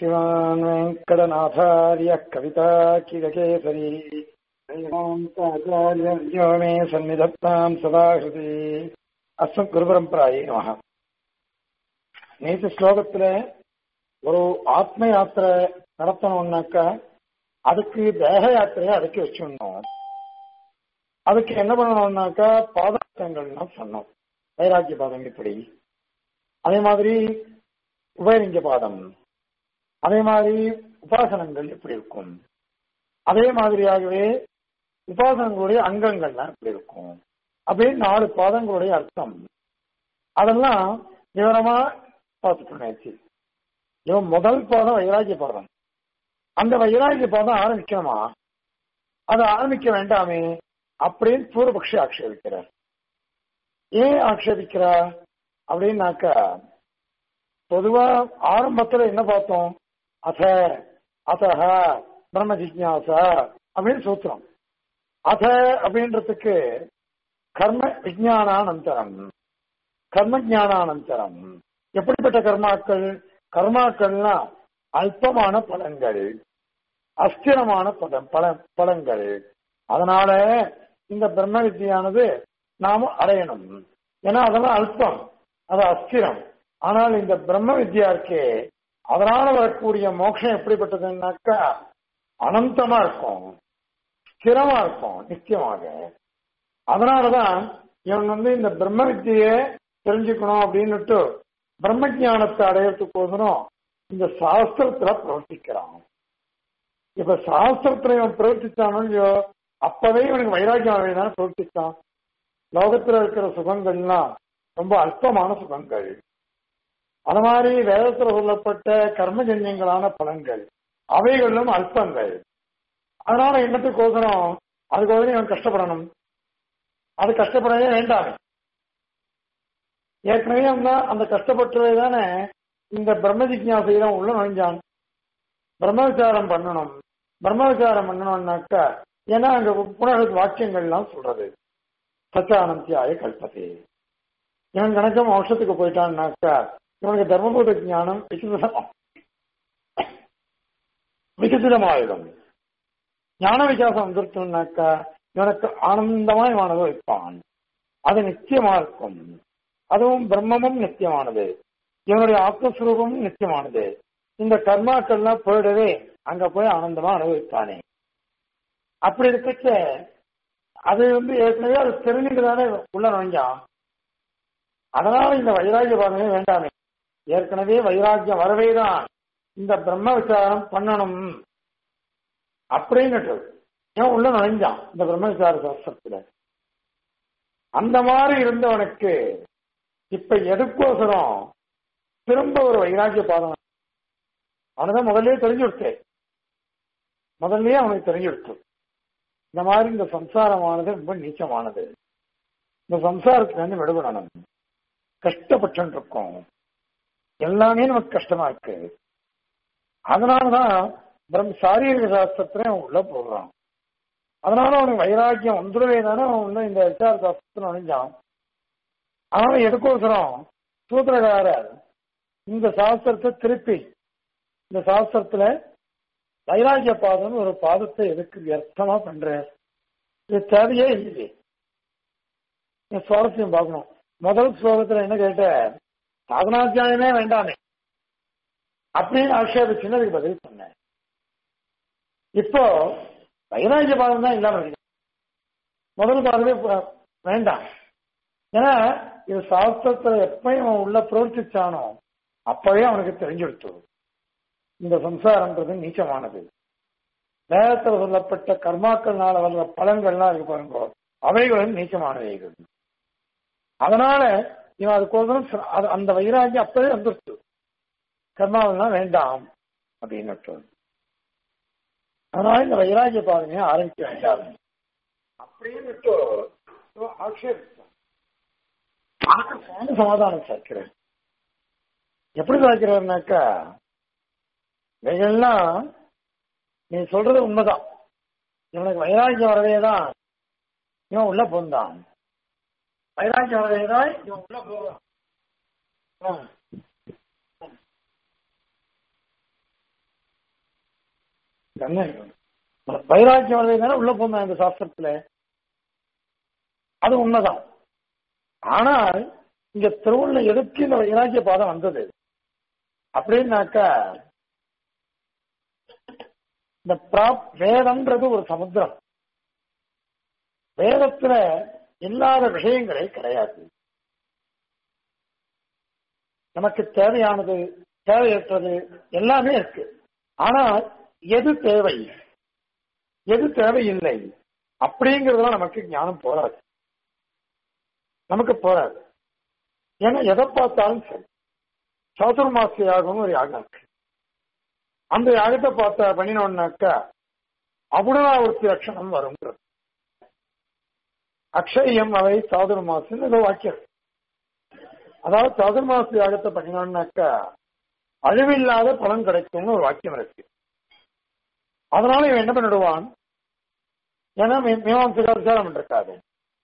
श्रीमान् वेङ्कटनाथार्य कविताकिरकेसरी वेदान्ताचार्यो मे सन्निधत्ताम् सदा हृदि அஸ்மத் குருபரம்பராயே நமக நேற்று ஸ்லோகத்துல ஒரு ஆத்ம யாத்திரை நடத்தணும்னாக்கா அதுக்கு தேக யாத்திரையை அதுக்கு வச்சுடணும் அதுக்கு என்ன பண்ணணும்னாக்கா பாதங்கள்லாம் சொன்னோம் வைராக்கிய பாதம் இப்படி அதே மாதிரி உபயலிங்க பாதம் அதே மாதிரி உபாசனங்கள் எப்படி இருக்கும் அதே மாதிரியாகவே உபாசனங்களுடைய அங்கங்கள்லாம் எப்படி இருக்கும் அப்படின்னு நாலு பாதங்களுடைய அர்த்தம் அதெல்லாம் விவரமா பார்த்துட்டோம் நேற்று இவன் முதல் பாதம் வைராகிய பாதம் அந்த வைராகிய பாதம் ஆரம்பிக்கணுமா அதை ஆரம்பிக்க வேண்டாமே அப்படின்னு பூர்வபக்ஷி ஆக்ஷேபிக்கிறார் ஏன் ஆக்ஷேபிக்கிறா அப்படின்னாக்கா பொதுவா ஆரம்பத்துல என்ன பார்த்தோம் அத அதஹ பிரம்ம ஜிக்யாசா அப்படின்னு சூத்திரம் அத அப்படின்றதுக்கு கர்ம விஜயானானந்தரம் கர்ம ஜானானந்தரம் எப்படிப்பட்ட கர்மாக்கள் கர்மாக்கள்னா அல்பமான பலன்கள் அஸ்திரமான பதம் பல பலன்கள் அதனால இந்த பிரம்ம வித்தியானது நாம அடையணும் ஏன்னா அதெல்லாம் அல்பம் அது அஸ்திரம் ஆனால் இந்த பிரம்ம வித்யா இருக்கே அதனால வரக்கூடிய மோட்சம் எப்படிப்பட்டதுன்னாக்கா அனந்தமா இருக்கும் ஸ்திரமா இருக்கும் நிச்சயமாக அதனாலதான் இவன் வந்து இந்த பிரம்ம வித்தியை தெரிஞ்சுக்கணும் அப்படின்னுட்டு பிரம்ம ஜானத்தை அடையறதுக்கோசரம் இந்த சாஸ்திரத்துல பிரவர்த்திக்கிறான் இப்ப சாஸ்திரத்துல இவன் பிரவர்த்திச்சானோ இல்லையோ அப்பவே இவனுக்கு வைராக்கியம் தானே பிரவர்த்திச்சான் லோகத்துல இருக்கிற சுகங்கள்லாம் ரொம்ப அல்பமான சுகங்கள் அது மாதிரி வேதத்துல சொல்லப்பட்ட கர்மஜன்யங்களான பலன்கள் அவைகளும் அல்பங்கள் அதனால என்னத்துக்கோசரம் அதுக்கோசரம் இவன் கஷ்டப்படணும் அது கஷ்டப்படவே வேண்டாம் ஏற்கனவே அந்த கஷ்டப்பட்டவே தானே இந்த பிரம்ம ஜிக்யாசையில உள்ள நுழைஞ்சான் பிரம்ம விசாரம் பண்ணணும் பிரம்ம விசாரம் பண்ணணும்னாக்கா ஏன்னா அங்க புனக வாக்கியங்கள்லாம் சொல்றது சச்சானந்தியாய கல்பத்தே இவன் கணக்கம் மோஷத்துக்கு போயிட்டான்னாக்கா இவனுக்கு தர்மபூத ஜானம் விசிதம் விகசிதமாயிடும் ஞான விகாசம் வந்துருச்சுனாக்கா இவனுக்கு ஆனந்தமா இவன் அனுபவிப்பான் அது நிச்சயமா இருக்கும் அதுவும் பிரம்மமும் நிச்சயமானது இவனுடைய ஆத்மஸ்வரூபமும் நிச்சயமானது இந்த கர்மாக்கள்லாம் போயிடவே அங்க போய் ஆனந்தமா அனுபவிப்பானே அப்படி இருக்கச்ச அது வந்து ஏற்கனவே அது தெரிஞ்சுட்டு தானே உள்ள நுழைஞ்சான் அதனால இந்த வைராகிய பாதமே வேண்டாமே ஏற்கனவே வைராக்கியம் வரவே தான் இந்த பிரம்ம விசாரம் பண்ணணும் அப்படின்னுட்டு ஏன் உள்ள நுழைஞ்சான் இந்த பிரம்ம விசார சாஸ்திரத்துல அந்த மாதிரி இருந்தவனுக்கு இப்ப எதுக்கோசரம் திரும்ப ஒரு வைராக்கிய பாதம் அவனதான் முதல்லயே தெரிஞ்சு கொடுத்தேன் முதல்லயே அவனுக்கு தெரிஞ்சு கொடுத்து இந்த மாதிரி இந்த சம்சாரமானது ரொம்ப நீச்சமானது இந்த சம்சாரத்துல இருந்து விடுபடணும் கஷ்டப்பட்டு இருக்கோம் எல்லாமே நமக்கு கஷ்டமா இருக்கு அதனாலதான் பிரம் சாரீரிக சாஸ்திரத்துல உள்ள போடுறான் அதனால அவனுக்கு வைராக்கியம் வந்துடவே தானே அவன் வந்து இந்த விசார சாஸ்திரத்துல நுழைஞ்சான் அதனால எதுக்கோசரம் சூத்திரகாரர் இந்த சாஸ்திரத்தை திருப்பி இந்த சாஸ்திரத்துல வைராக்கிய பாதம் ஒரு பாதத்தை எதுக்கு வியர்த்தமா பண்ற இது தேவையே இல்லையே சுவாரஸ்யம் பார்க்கணும் முதல் ஸ்லோகத்துல என்ன கேட்ட சாதனாத்தியாயமே வேண்டாமே அப்படின்னு ஆட்சேபிச்சுன்னு அதுக்கு பதில் சொன்னேன் இப்போ வைராகிய பாதம் தான் இல்லாம இருக்கு முதல் பாதமே வேண்டாம் ஏன்னா இது சாஸ்திரத்துல எப்பயும் அவன் உள்ள பிரவர்த்திச்சானோ அப்பவே அவனுக்கு தெரிஞ்சுடுத்து இந்த சம்சாரம்ன்றது நீச்சமானது வேதத்தில் சொல்லப்பட்ட கர்மாக்கள்னால வர்ற பலன்கள்லாம் இருக்கு பாருங்க அவைகளும் நீச்சமானவைகள் அதனால இவன் அதுக்கோசரம் அந்த வைராகியம் அப்பவே வந்துருச்சு கர்மாவெல்லாம் வேண்டாம் அப்படின்னு அதனால இந்த வைராகிய பாதனையை ஆரம்பிக்க வேண்டாம் அப்படின்னு ஆட்சேபித்தான் அதுக்கு சமாதானம் சேர்க்கிறேன் எப்படி சேர்க்கிறாருனாக்கா இவைகள்லாம் நீ சொல்றது உண்மைதான் இவனுக்கு வைராக்கியம் வரவே தான் இவன் உள்ள போந்தான் வைராக்கியம் வரவே தான் இவன் உள்ள போவான் என்ன வைராக்கியம் வரதுனால உள்ள போனா இந்த சாஸ்திரத்துல அது உண்மைதான் ஆனால் இங்க திருவுள்ள எதுக்கு இந்த வைராக்கிய பாதம் வந்தது அப்படின்னாக்கா இந்த பிராப் வேதம்ன்றது ஒரு சமுத்திரம் வேதத்துல இல்லாத விஷயங்களே கிடையாது நமக்கு தேவையானது தேவையற்றது எல்லாமே இருக்கு ஆனால் எது தேவை எது தேவையில்லை அப்படிங்கிறதுலாம் நமக்கு ஞானம் போராது நமக்கு போராது ஏன்னா எதை பார்த்தாலும் சரி சாதுர்மாச யாகம்னு ஒரு யாகம் இருக்கு அந்த யாகத்தை பார்த்த பண்ணினோம்னாக்கா அபுணாவர்த்தி லட்சணம் வருங்கிறது அக்ஷயம் அவை சாதுர்மாசம் ஏதோ வாக்கியம் அதாவது சாதுர்மாச யாகத்தை பண்ணினோம்னாக்கா அழிவில்லாத பலன் கிடைக்கும்னு ஒரு வாக்கியம் இருக்கு அதனால இவன் என்ன பண்ணிடுவான் ஏன்னா மீமாம்சகா விசாரம் பண்ணிருக்காரு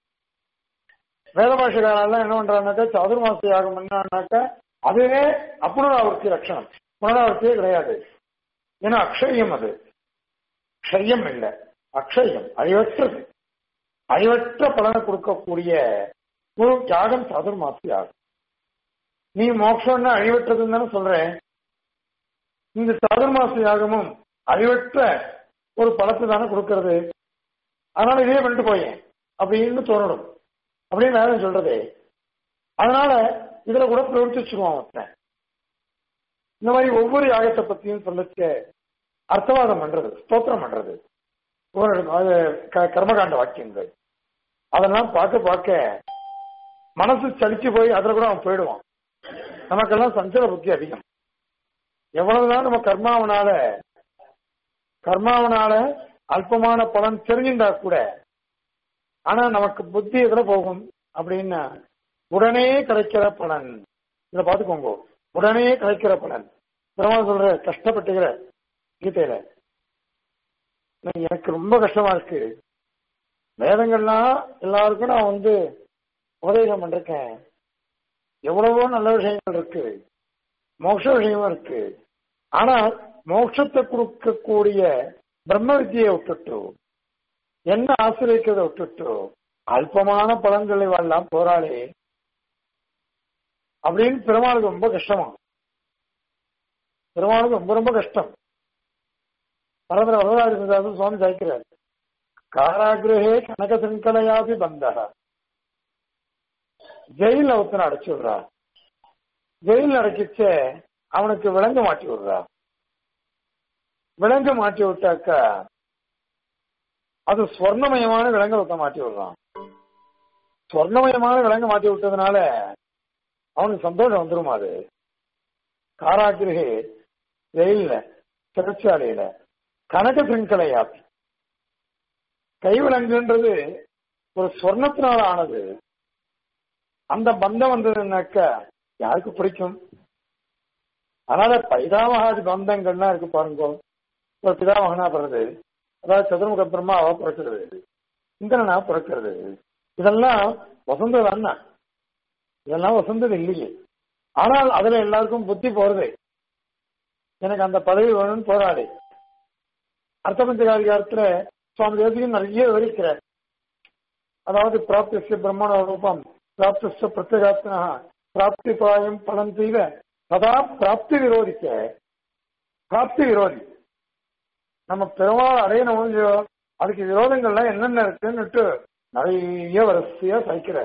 வேத பாஷகாரெல்லாம் என்ன பண்றாங்கனாக்கா சாதுர்மாச யாகம் பண்ணான்னாக்கா அதுவே அப்புனராவர்த்தி லட்சணம் புனராவர்த்தியே கிடையாது ஏன்னா அக்ஷயம் அது க்ஷயம் இல்லை அக்ஷயம் அழிவற்றது அழிவற்ற பலனை கொடுக்கக்கூடிய ஒரு யாகம் சாதுர்மாச யாகம் நீ மோட்சம்னா அழிவற்றதுன்னு தானே சொல்றேன் இந்த சாதுர்மாச யாகமும் அழிவற்ற ஒரு பலத்தை தானே கொடுக்கறது அதனால இதே பண்ணிட்டு போயேன் அப்படின்னு தோணணும் அப்படின்னு வேதம் சொல்றது அதனால இதுல கூட பிரவர்த்திச்சுக்குவான் ஒருத்தன் இந்த மாதிரி ஒவ்வொரு யாகத்தை பத்தியும் சொல்லச்ச அர்த்தவாதம் பண்றது ஸ்தோத்திரம் பண்றது ஒரு அது க- கர்மகாண்ட வாக்கியங்கள் அதெல்லாம் பார்க்க பார்க்க மனசு சலிச்சு போய் அதுல கூட அவன் போயிடுவான் நமக்கெல்லாம் சஞ்சல புத்தி அதிகம் எவ்வளவுதான் நம்ம கர்மாவனால கர்மாவனால அல்பமான பலன் தெரிஞ்சிருந்தா கூட ஆனா நமக்கு புத்தி எதுல போகும் அப்படின்னா உடனே கிடைக்கிற பலன் இத பாத்துக்கோங்க உடனே கிடைக்கிற பலன் பெருமாள் சொல்ற கஷ்டப்பட்டுக்கிற கீதையில நான் எனக்கு ரொம்ப கஷ்டமா இருக்கு வேதங்கள்லாம் எல்லாருக்கும் நான் வந்து உபதேசம் பண்ணிருக்கேன் எவ்வளவோ நல்ல விஷயங்கள் இருக்கு மோட்ச விஷயமும் இருக்கு ஆனா மோட்சத்தை கொடுக்கக்கூடிய பிரம்ம வித்தியை விட்டுட்டு என்ன ஆசிரியக்கிறத விட்டுட்டு அல்பமான பலன்களை எல்லாம் போராளே அப்படின்னு பெருமாளுக்கு ரொம்ப கஷ்டமா பெருமாளுக்கு ரொம்ப ரொம்ப கஷ்டம் பரதர வரதாரி சுவாமி சாய்க்கிறார் காராகிரகே கனக சங்கலையாபி பந்தக ஜெயில ஒருத்தனை அடைச்சு விடுறா ஜெயில அடைக்கிச்ச அவனுக்கு விலங்கு மாட்டி விடுறா விலங்கு மாட்டி விட்டாக்கா அது ஸ்வர்ணமயமான விலங்கு ஒருத்தன் மாட்டி விடுறான் ஸ்வர்ணமயமான விலங்கு மாட்டி விட்டதுனால அவனுக்கு சந்தோஷம் வந்துருமா அது காராகிரகே ஜெயில சிறைச்சாலையில கனக சிங்கலையாப்பி கைவிலங்குன்றது ஒரு சொர்ணத்தினால ஆனது அந்த பந்தம் வந்ததுன்னாக்க யாருக்கு பிடிக்கும் அதனால பைதாமகாதி பந்தங்கள்லாம் இருக்கு பாருங்க ஒரு பிதாமகனா பிறகு அதாவது சதுர்முக பிரம்மாவா பிறக்கிறது இந்திரனா பிறக்கிறது இதெல்லாம் வசந்தது அண்ணா இதெல்லாம் வசந்தது இல்லையே ஆனால் அதுல எல்லாருக்கும் புத்தி போறது எனக்கு அந்த பதவி வேணும்னு போராடு அர்த்தபஞ்சகாதிகாரத்துல சுவாமி தேசிகன் நிறைய விவரிக்கிறார் அதாவது பிராப்திய பிரம்மண ரூபம் பிராப்திய பிரத்யேகாத்மனா பிராப்தி பாயம் பலம் செய்த சதா பிராப்தி விரோதிக்க பிராப்தி விரோதி நம்ம பெருமாள் அடையணும் இல்லையோ அதுக்கு விரோதங்கள்லாம் என்னென்ன இருக்குன்னுட்டு நிறைய வரிசையா சகிக்கிற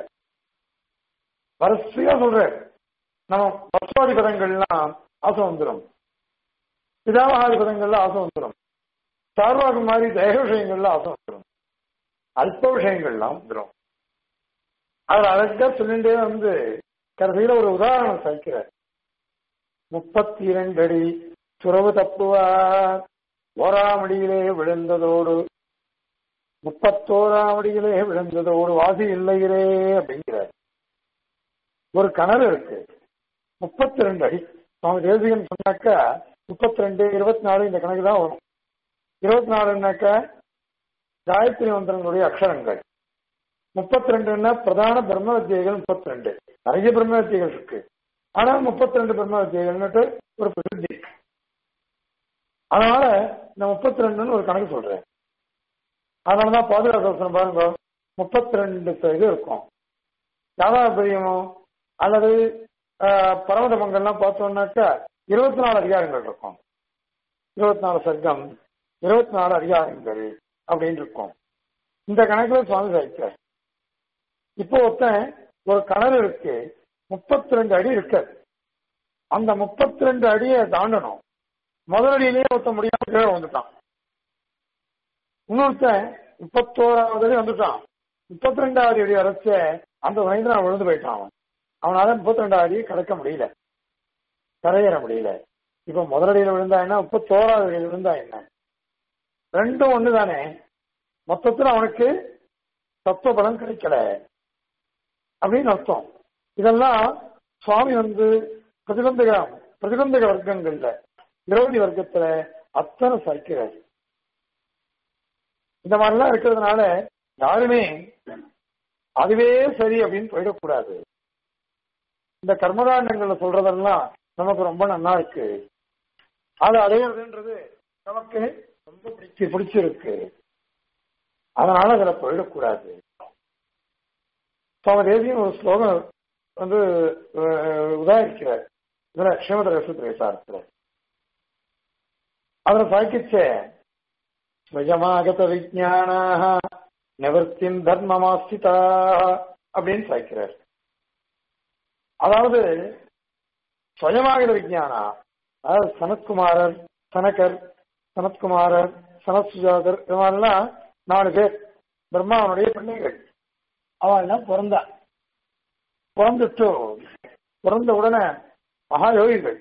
வரிசையா சொல்ற நம்ம பஸ்வாதி பதங்கள்லாம் ஆசை வந்துடும் பிதாமகாதி பதங்கள்ல ஆசை வந்துடும் சார்வாக மாதிரி தேக விஷயங்கள்ல ஆசை வந்துடும் அல்ப விஷயங்கள்லாம் வந்துடும் அவர் அழகா சொல்லிட்டே வந்து கடைசியில ஒரு உதாரணம் சகிக்கிறார் முப்பத்தி இரண்டு அடி துறவு தப்புவார் ஓராமடியிலே விழுந்ததோடு முப்பத்தோராமடியிலே விழுந்ததோடு வாசி இல்லையிலே அப்படிங்கிறார் ஒரு கிணறு இருக்கு முப்பத்தி ரெண்டு அடி சுவாமி தேசிகன் சொன்னாக்கா முப்பத்தி ரெண்டு இருபத்தி நாலு இந்த கணக்கு தான் வரும் இருபத்தி நாலுனாக்கா காயத்ரி மந்திரங்களுடைய அக்ஷரங்கள் முப்பத்தி ரெண்டுன்னா பிரதான பிரம்ம வித்தியைகள் முப்பத்தி ரெண்டு நிறைய பிரம்ம வித்தியைகள் இருக்கு ஆனால் முப்பத்தி ரெண்டு பிரம்ம வித்தியைகள்னுட்டு ஒரு பிரசித்தி அதனால இந்த முப்பத்தி ரெண்டுன்னு ஒரு கணக்கு சொல்றேன் அதனாலதான் பாதுகாப்பு பாருங்க முப்பத்தி ரெண்டு இது இருக்கும் யாதாபிரியமோ அல்லது பரமத மங்கள்லாம் பார்த்தோம்னாக்கா இருபத்தி நாலு அதிகாரங்கள் இருக்கும் இருபத்தி நாலு சர்க்கம் இருபத்தி நாலு அதிகாரங்கள் அப்படின்னு இருக்கும் இந்த கணக்குல சுவாமி சாய்க்கிறார் இப்போ ஒருத்தன் ஒரு கிணறு இருக்கு முப்பத்தி ரெண்டு அடி இருக்காது அந்த முப்பத்தி ரெண்டு அடியை தாண்டணும் முதல் அடியிலேயே ஒருத்தன் முடியாம கீழே வந்துட்டான் இன்னொருத்தன் முப்பத்தோராவது அடி வந்துட்டான் முப்பத்தி ரெண்டாவது அடி வரைச்ச அந்த வயதுல விழுந்து போயிட்டான் அவன் அவனால முப்பத்தி ரெண்டாவது அடி கடக்க முடியல கரையேற முடியல இப்ப முதலடியில விழுந்தா என்ன முப்பத்தோராவது அடியில் விழுந்தா என்ன ரெண்டும் ஒண்ணு தானே மொத்தத்துல அவனுக்கு தத்துவ பலம் கிடைக்கல அப்படின்னு அர்த்தம் இதெல்லாம் சுவாமி வந்து பிரதிபந்தக பிரதிபந்தக வர்க்கங்கள்ல விரோதி வர்க்கத்துல அத்தனை சைக்கிறார் இந்த மாதிரிலாம் இருக்கிறதுனால யாருமே அதுவே சரி அப்படின்னு போயிடக்கூடாது இந்த கர்மகாண்டங்கள்ல சொல்றதெல்லாம் நமக்கு ரொம்ப நல்லா இருக்கு அது அடையிறதுன்றது நமக்கு ரொம்ப பிடிச்சி பிடிச்சிருக்கு அதனால அதுல போயிடக்கூடாது சுவாமி தேசியம் ஒரு ஸ்லோகம் வந்து உதாரிக்கிறார் இதுல ஸ்ரீமத ரசத்துல விசாரத்துல அதுல சாய்க்கிச்ச ஸ்வயமாகத விஜானாக நிவர்த்தின் தர்மமாஸ்திதா அப்படின்னு சாய்க்கிறார் அதாவது ஸ்வயமாகத விஜானா அதாவது சனத்குமாரர் சனகர் சனத்குமாரர் சனத்சுஜாதர் இது மாதிரிலாம் நாலு பேர் பிரம்மாவனுடைய பிள்ளைகள் அவன் எல்லாம் பிறந்தா பிறந்துட்டு பிறந்த உடனே மகா யோகிகள்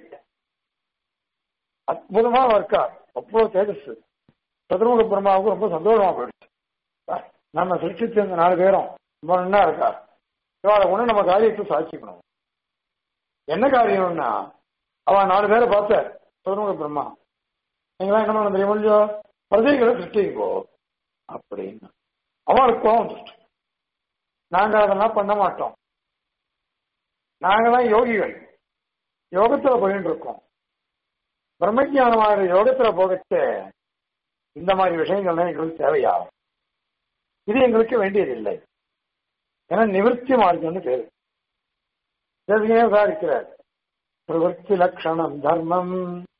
அற்புதமா இருக்கா அவ்வளவு தேஜஸ் சதுர்முக பிரம்மாவுக்கு ரொம்ப சந்தோஷமா போயிடுச்சு நம்ம சிருஷ்டிச்ச இந்த நாலு பேரும் ரொம்ப நல்லா இருக்கா இவாளை ஒண்ணு நம்ம காரியத்தை சாட்சிக்கணும் என்ன காரியம்னா அவன் நாலு பேரை பார்த்த சதுர்முக பிரம்மா நீங்களாம் என்ன பண்ண தெரியும் முடிஞ்சோ பிரஜைகளை சிருஷ்டிங்கோ அப்படின்னு அவனுக்கு கோவம் வந்துட்டு நாங்க அதெல்லாம் பண்ண மாட்டோம் நாங்கெல்லாம் யோகிகள் யோகத்துல போயிட்டு இருக்கோம் பிரம்மஜானமான யோகத்துல போகச்ச இந்த மாதிரி விஷயங்கள்லாம் எங்களுக்கு தேவையாகும் இது எங்களுக்கு வேண்டியதில்லை ஏன்னா நிவர்த்தி மார்க்கம்னு பேரு தெரிஞ்சே விசாரிக்கிறார் பிரவர்த்தி லட்சணம் தர்மம்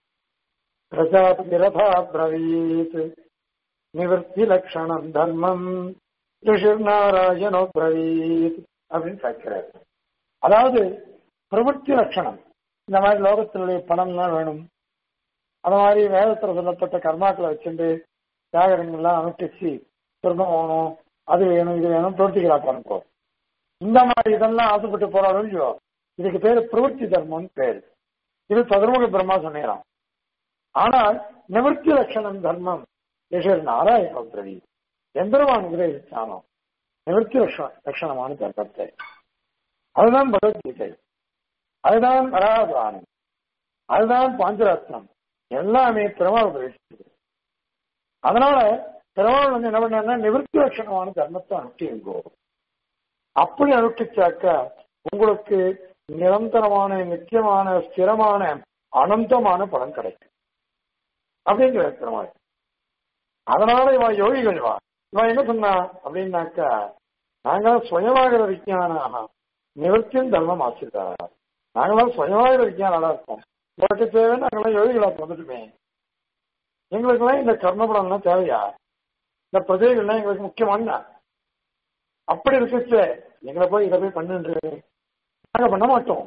பிரஜாபதி ரதா பிரவீத் நிவர்த்தி லட்சணம் தர்மம் ரிஷிர்நாராயணோ பிரவீத் அப்படின்னு கேட்கிறார் அதாவது பிரவൃத்தி லட்சணம் இந்த மாதிரி லோகத்தினுடைய பணம்லாம் வேணும் அது மாதிரி வேதத்தில் சொல்லப்பட்ட கர்மாக்களை வச்சுட்டு தியாகரங்கள்லாம் அனுஷ்டிச்சு சொர்க்கம் வேணும் அது வேணும் இது வேணும் பிரவர்த்திகளா பாருங்க இந்த மாதிரி இதெல்லாம் ஆசைப்பட்டு போறாலும் இல்லையோ இதுக்கு பேரு பிரவൃத்தி தர்மம்னு பேரு இது சதுர்முக பிரம்மா சொன்னாராம் ஆனால் நிவர்த்தி லட்சணம் தர்மம் யசர் நாராயண பிரவி எந்திரவான் உபதேசிச்சானோ நிவர்த்தி லட்சணம் லட்சணமான தர்மத்தை அதுதான் பகவத்கீதை அதுதான் வராதானம் அதுதான் பாஞ்சரத்னம் எல்லாமே பெருமாள் உபதேசிச்சது அதனால பெருமாள் வந்து என்ன பண்ணா நிவர்த்தி லட்சணமான தர்மத்தை அனுப்பிங்கோ அப்படி அனுப்பிச்சாக்க உங்களுக்கு நிரந்தரமான நித்தியமான ஸ்திரமான அனந்தமான பலன் கிடைக்கும் அப்படிங்கிற பெருமாள் அதனால இவன் யோகிகள் வா இவன் என்ன சொன்னா அப்படின்னாக்கா நாங்க சுயமாகிற விஞ்ஞானாக நிவர்த்தியும் தர்மம் ஆசிரியாரா நாங்களாம் சுயமாகிற விஞ்ஞானாலா இருக்கோம் உங்களுக்கு தேவை நாங்களாம் யோகிகளா வந்துட்டுமே எங்களுக்கெல்லாம் இந்த கர்மபலம்லாம் தேவையா இந்த பிரஜைகள்லாம் எங்களுக்கு முக்கியமான அப்படி இருக்குச்சு எங்களை போய் இதை போய் பண்ணுன்று நாங்க பண்ண மாட்டோம்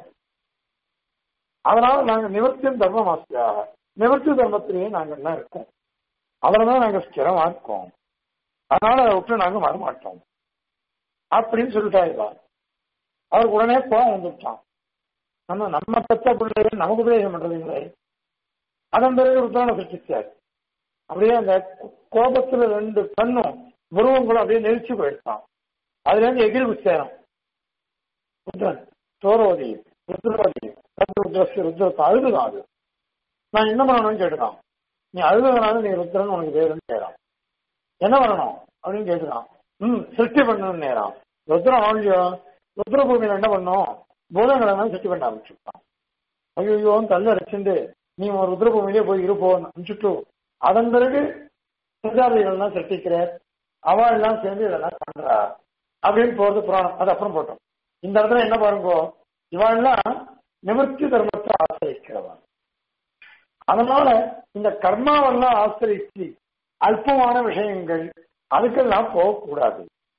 அதனால நாங்க நிவர்த்தியும் தர்மம் ஆசிரியாக நிவர்த்தி தர்மத்திலேயே நாங்க எல்லாம் இருக்கோம் அதுலதான் நாங்க ஸ்திரமா இருக்கோம் அதனால அதை விட்டு நாங்க வர மாட்டோம் அப்படின்னு சொல்லிட்டாருவா அவருக்கு உடனே கோபம் வந்துட்டான் நம்ம நம்ம பெத்த பிள்ளைகள் நமக்கு உபதேசம் பண்றதுங்களே அதன் பிறகு ருத்ரான சிருஷ்டிச்சார் அப்படியே அந்த கோபத்துல ரெண்டு கண்ணும் உருவங்களும் அப்படியே நெரிச்சு போயிட்டான் அதுல இருந்து எகிரி சேரம் ருத்ரன் சோரோதி ருத்ரோதி ருத்ரஸ்ய ருத்ரத்தை அழுதுதான் அது நான் என்ன பண்ணணும்னு கேட்டுதான் நீ அழுதுனால நீ ருத்ரன் உனக்கு பேருன்னு கேட்கிறான் என்ன பண்ணணும் அப்படின்னு கேட்டுதான் ம் சிருஷ்டி பண்ணணும்னு நேரம் ருத்ரம் ஆழியோ ருத்ர பூமியில என்ன பண்ணும் பூதங்களை எல்லாம் சிருஷ்டி பண்ண ஆரம்பிச்சுட்டான் ஐயோ தள்ள அடிச்சுட்டு நீ ஒரு ருத்ர பூமியிலே போய் இருப்போம் அனுப்பிச்சுட்டு அதன் பிறகு பிரஜாபதிகள்லாம் சிருஷ்டிக்கிறார் அவள் எல்லாம் சேர்ந்து இதெல்லாம் பண்றா அப்படின்னு போறது புராணம் அது அப்புறம் போட்டோம் இந்த இடத்துல என்ன பாருங்க இவாள்லாம் நிவர்த்தி தர்மத்தை ஆசிரிக்கிறவன் அதனால இந்த கர்மாவெல்லாம் ஆசிரிச்சு அல்பமான விஷயங்கள் அதுக்கெல்லாம் போகக்கூடாது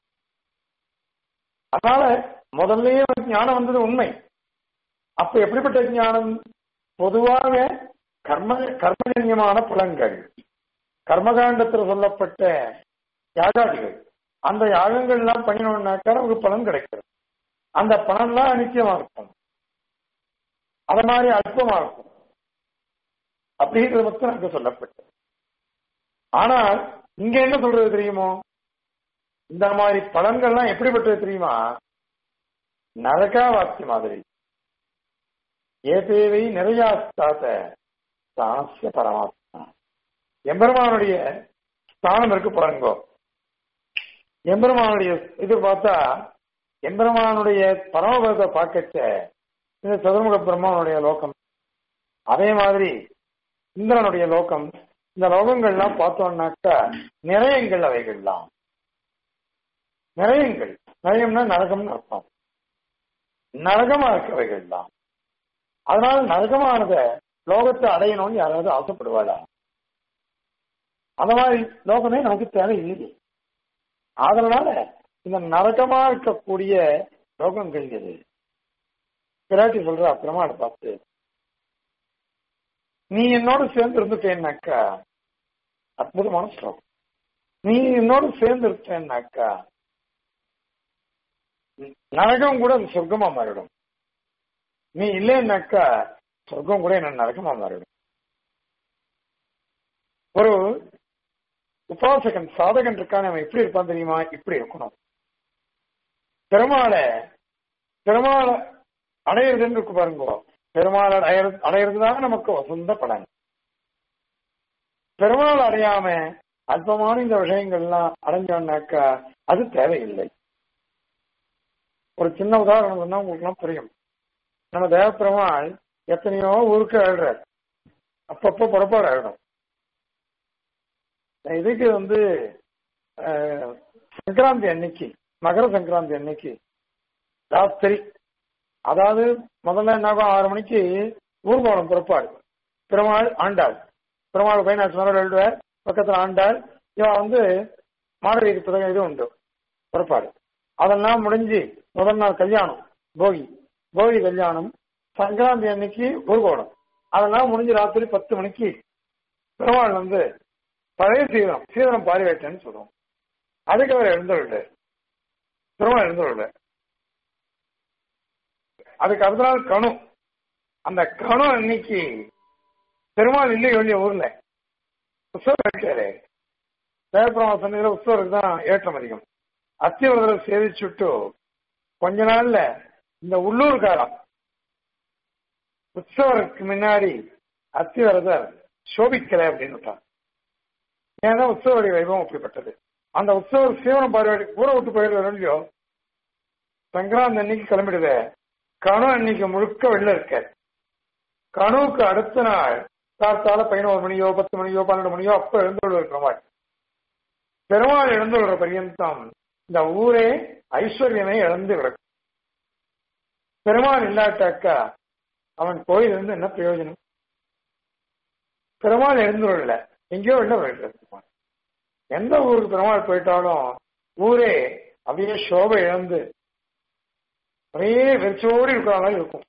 அதனால முதல்லயே ஞானம் வந்தது உண்மை அப்ப எப்படிப்பட்ட ஞானம் பொதுவாக கர்ம கர்மஜன்யமான புலங்கள் கர்மகாண்டத்தில் சொல்லப்பட்ட யாகாதிகள் அந்த யாகங்கள் எல்லாம் பண்ணினோம்னாக்கா நமக்கு பலன் கிடைக்கிறது அந்த பலன்லாம் அனித்தியமா இருக்கும் அத மாதிரி அல்பமா இருக்கும் அப்படிங்கிறது மட்டும் நமக்கு சொல்லப்பட்டது ஆனால் இங்க என்ன சொல்றது தெரியுமோ இந்த மாதிரி பலன்கள்லாம் எப்படிப்பட்டது தெரியுமா நரகாவாத்தி மாதிரி ஏதேவை நிறையாஸ்தாத தாசிய பரமாத்மா எம்பெருமானுடைய ஸ்தானம் இருக்கு பாருங்கோ எம்பெருமானுடைய இது பார்த்தா எம்பெருமானுடைய பரமபதத்தை பார்க்கச்ச இந்த சதுர்முக பிரம்மாவுடைய லோகம் அதே மாதிரி இந்திரனுடைய லோகம் இந்த லோகங்கள்லாம் பார்த்தோம்னாக்கா நிறையங்கள் அவைகள்லாம் நிறையங்கள் நிறையம்னா நரகம்னு அர்த்தம் நரகமா இருக்கவைகள் தான் அதனால நரகமானத லோகத்தை அடையணும்னு யாராவது ஆசைப்படுவாளா அந்த மாதிரி லோகமே நமக்கு தேவை இல்லையே அதனால இந்த நரகமா இருக்கக்கூடிய லோகங்கள் எது பிராட்டி சொல்ற அப்புறமா அதை பார்த்து நீ என்னோட சேர்ந்து இருந்துட்டேன்னாக்கா அற்புதமான ஸ்லோகம் நீ என்னோட சேர்ந்து இருந்தேன்னாக்கா நரகம் கூட அது சொர்க்கமா மாறிடும் நீ இல்லைன்னாக்கா சொர்க்கம் கூட என்ன நரகமா மாறிடும் ஒரு உபாசகன் சாதகன் இருக்கான் அவன் எப்படி இருப்பான் தெரியுமா இப்படி இருக்கணும் பெருமாளை பெருமாளை அடையிறதுன்னு இருக்கு பாருங்க பெருமாள் அடையிறது அடையிறதுதான் நமக்கு வசந்த பலன் பெருமாள் அடையாம அல்பமான இந்த விஷயங்கள்லாம் அடைஞ்சோம்னாக்கா அது தேவையில்லை ஒரு சின்ன உதாரணம் சொன்னா உங்களுக்கு எல்லாம் புரியும் நம்ம தேவப்பெருமாள் எத்தனையோ ஊருக்கு அழுறார் அப்பப்போ புறப்பாடு அழணும் இதுக்கு வந்து சங்கராந்தி அன்னைக்கு மகர சங்கராந்தி அன்னைக்கு ராத்திரி அதாவது முதல்ல என்ன ஆறு மணிக்கு ஊர்வலம் புறப்பாடு பெருமாள் ஆண்டாள் பெருமாள் பையனாச்சு எழுதுவார் பக்கத்தில் ஆண்டாள் இவன் வந்து மாடவீதி புத்தகம் இது உண்டு புறப்பாடு அதெல்லாம் முடிஞ்சு முதல் நாள் கல்யாணம் போகி போகி கல்யாணம் சங்கராந்தி அன்னைக்கு ஊர்கோணம் அதெல்லாம் முடிஞ்சு ராத்திரி பத்து மணிக்கு பெருமாள் வந்து பழைய சீதனம் சீதனம் பாரிவேட்டன்னு சொல்லுவோம் அதுக்கு அவர் எழுந்துள்ள பெருமாள் எழுந்துள்ள அதுக்கு அடுத்த நாள் கணு அந்த கணு அன்னைக்கு பெருமாள் இல்லை வெளிய ஊர்ல உற்சவம் இருக்காரு தேவபெருமா சன்னிதியில உற்சவருக்கு தான் ஏற்றம் அதிகம் அத்தியவர்களை சேவிச்சுட்டு கொஞ்ச நாள்ல இந்த உள்ளூர்காரம் உற்சவருக்கு முன்னாடி அத்திவரதர் சோபிக்கலை அப்படின்னு விட்டார் ஏன்னா உற்சவடைய வைபவம் அப்படிப்பட்டது அந்த உற்சவர் சீவனம் பார்வையாடி ஊரை விட்டு போயிடுவார் இல்லையோ சங்கராந்தி அன்னைக்கு கிளம்பிடுத கணு அன்னைக்கு முழுக்க வெளில இருக்க கணுவுக்கு அடுத்த நாள் காத்தால பதினோரு மணியோ பத்து மணியோ பன்னெண்டு மணியோ அப்ப எழுந்துள்ள பெருமாள் பெருமாள் எழுந்துள்ள பரியந்தம் இந்த ஊரே ஐஸ்வர்யமே இழந்து கிடக்கும் பெருமாள் இல்லாட்டாக்கா அவன் கோயில் இருந்து என்ன பிரயோஜனம் பெருமாள் எழுந்துள்ள எங்கேயோ வெளில போயிட்டு எந்த ஊருக்கு பெருமாள் போயிட்டாலும் ஊரே அப்படியே சோபை இழந்து ஒரே வெறிச்சோடி இருக்கிற மாதிரி இருக்கும்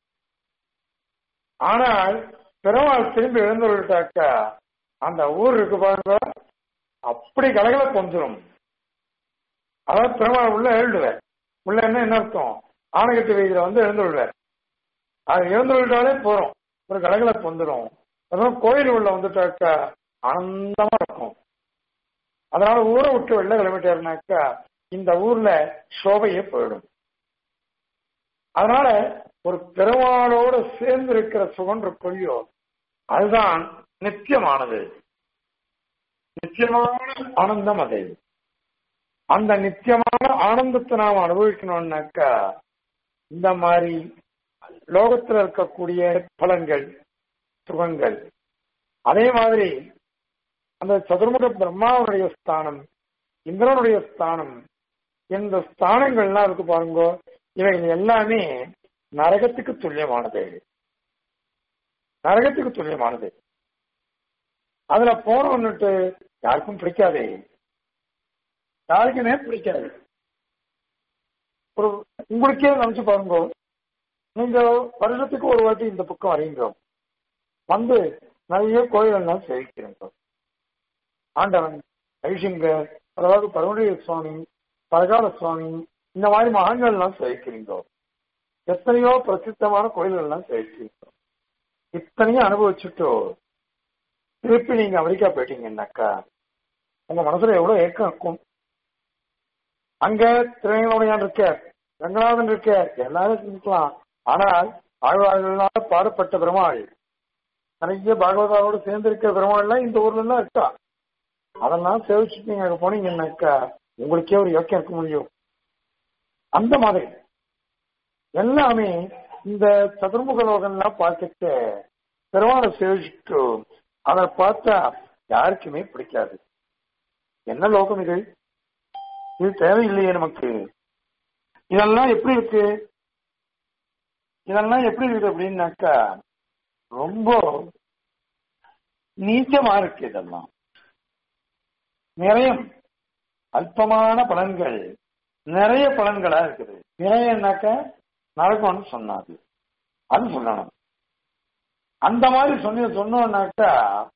ஆனால் பெருமாள் திரும்பி எழுந்துள்ளாக்கா அந்த ஊர் இருக்கு பாருங்க அப்படி கலகல கொஞ்சிரும் அதாவது பெருமாள் உள்ள எழுதுவார் உள்ள என்ன என்ன அர்த்தம் ஆணைக்கட்டு வீதியில வந்து எழுந்துள்ளார் அது எழுந்துள்ளாலே போறோம் ஒரு கலகல பொந்துடும் அதான் கோயில் உள்ள வந்துட்டாக்கா ஆனந்தமா இருக்கும் அதனால ஊரை விட்டு வெளில கிளம்பிட்டாருனாக்கா இந்த ஊர்ல சோபையே போயிடும் அதனால ஒரு பெருமாளோட சேர்ந்து இருக்கிற சுகம் கொள்ளியோ அதுதான் நித்தியமானது நித்தியமான ஆனந்தம் அது அந்த நித்தியமான ஆனந்தத்தை நாம் அனுபவிக்கணும்னாக்கா இந்த மாதிரி லோகத்தில் இருக்கக்கூடிய பலன்கள் சுகங்கள் அதே மாதிரி அந்த சதுர்முக பிரம்மாவுடைய ஸ்தானம் இந்திரனுடைய ஸ்தானம் இந்த ஸ்தானங்கள்லாம் இருக்கு பாருங்க இவைகள் எல்லாமே நரகத்துக்கு துல்லியமானது நரகத்துக்கு துல்லியமானது அதுல போனோன்னுட்டு யாருக்கும் பிடிக்காதே யாருக்குமே பிடிக்காது ஒரு உங்களுக்கே நினைச்சு பாருங்க நீங்க வருஷத்துக்கு ஒரு வாட்டி இந்த பக்கம் வரீங்க வந்து நிறைய கோயிலெல்லாம் சேவிக்கிறீங்க ஆண்டவன் ஐசிங்கர் அதாவது பரமடைய சுவாமி பரகால சுவாமி இந்த மாதிரி மகான்கள் எல்லாம் சேவிக்கிறீங்க எத்தனையோ பிரசித்தமான கோயில்கள் எல்லாம் சேவிக்கிறீங்க இத்தனையும் அனுபவிச்சுட்டோ திருப்பி நீங்க அமெரிக்கா போயிட்டீங்கன்னாக்கா உங்க மனசுல எவ்வளவு ஏக்கம் இருக்கும் அங்க திருநெல்வேலியான் இருக்க ரங்கநாதன் இருக்க எல்லாரும் இருக்கலாம் ஆனால் ஆழ்வார்களால் பாடப்பட்ட பெருமாள் நிறைய பாகவதாவோடு சேர்ந்து இருக்கிற பெருமாள்லாம் இந்த ஊர்ல எல்லாம் இருக்கா அதெல்லாம் சேவிச்சுட்டு நீங்க அங்க போனீங்கன்னாக்கா உங்களுக்கே ஒரு யோக்கியம் இருக்க முடியும் அந்த மாதிரி எல்லாமே இந்த சதுர்முக லோகம்லாம் பார்த்துட்டு பெருமாளை சேவிச்சுட்டு அதை பார்த்தா யாருக்குமே பிடிக்காது என்ன லோகம் இது இது தேவையில்லையே நமக்கு இதெல்லாம் எப்படி இருக்கு இதெல்லாம் எப்படி இருக்கு அப்படின்னாக்கா ரொம்ப நீச்சமா இருக்கு இதெல்லாம் நிறைய அல்பமான பலன்கள் நிறைய பலன்களா இருக்குது நிறையனாக்க நடக்கும்னு சொன்னாது அது சொல்லணும் அந்த மாதிரி சொன்ன சொன்னோம்னாக்கா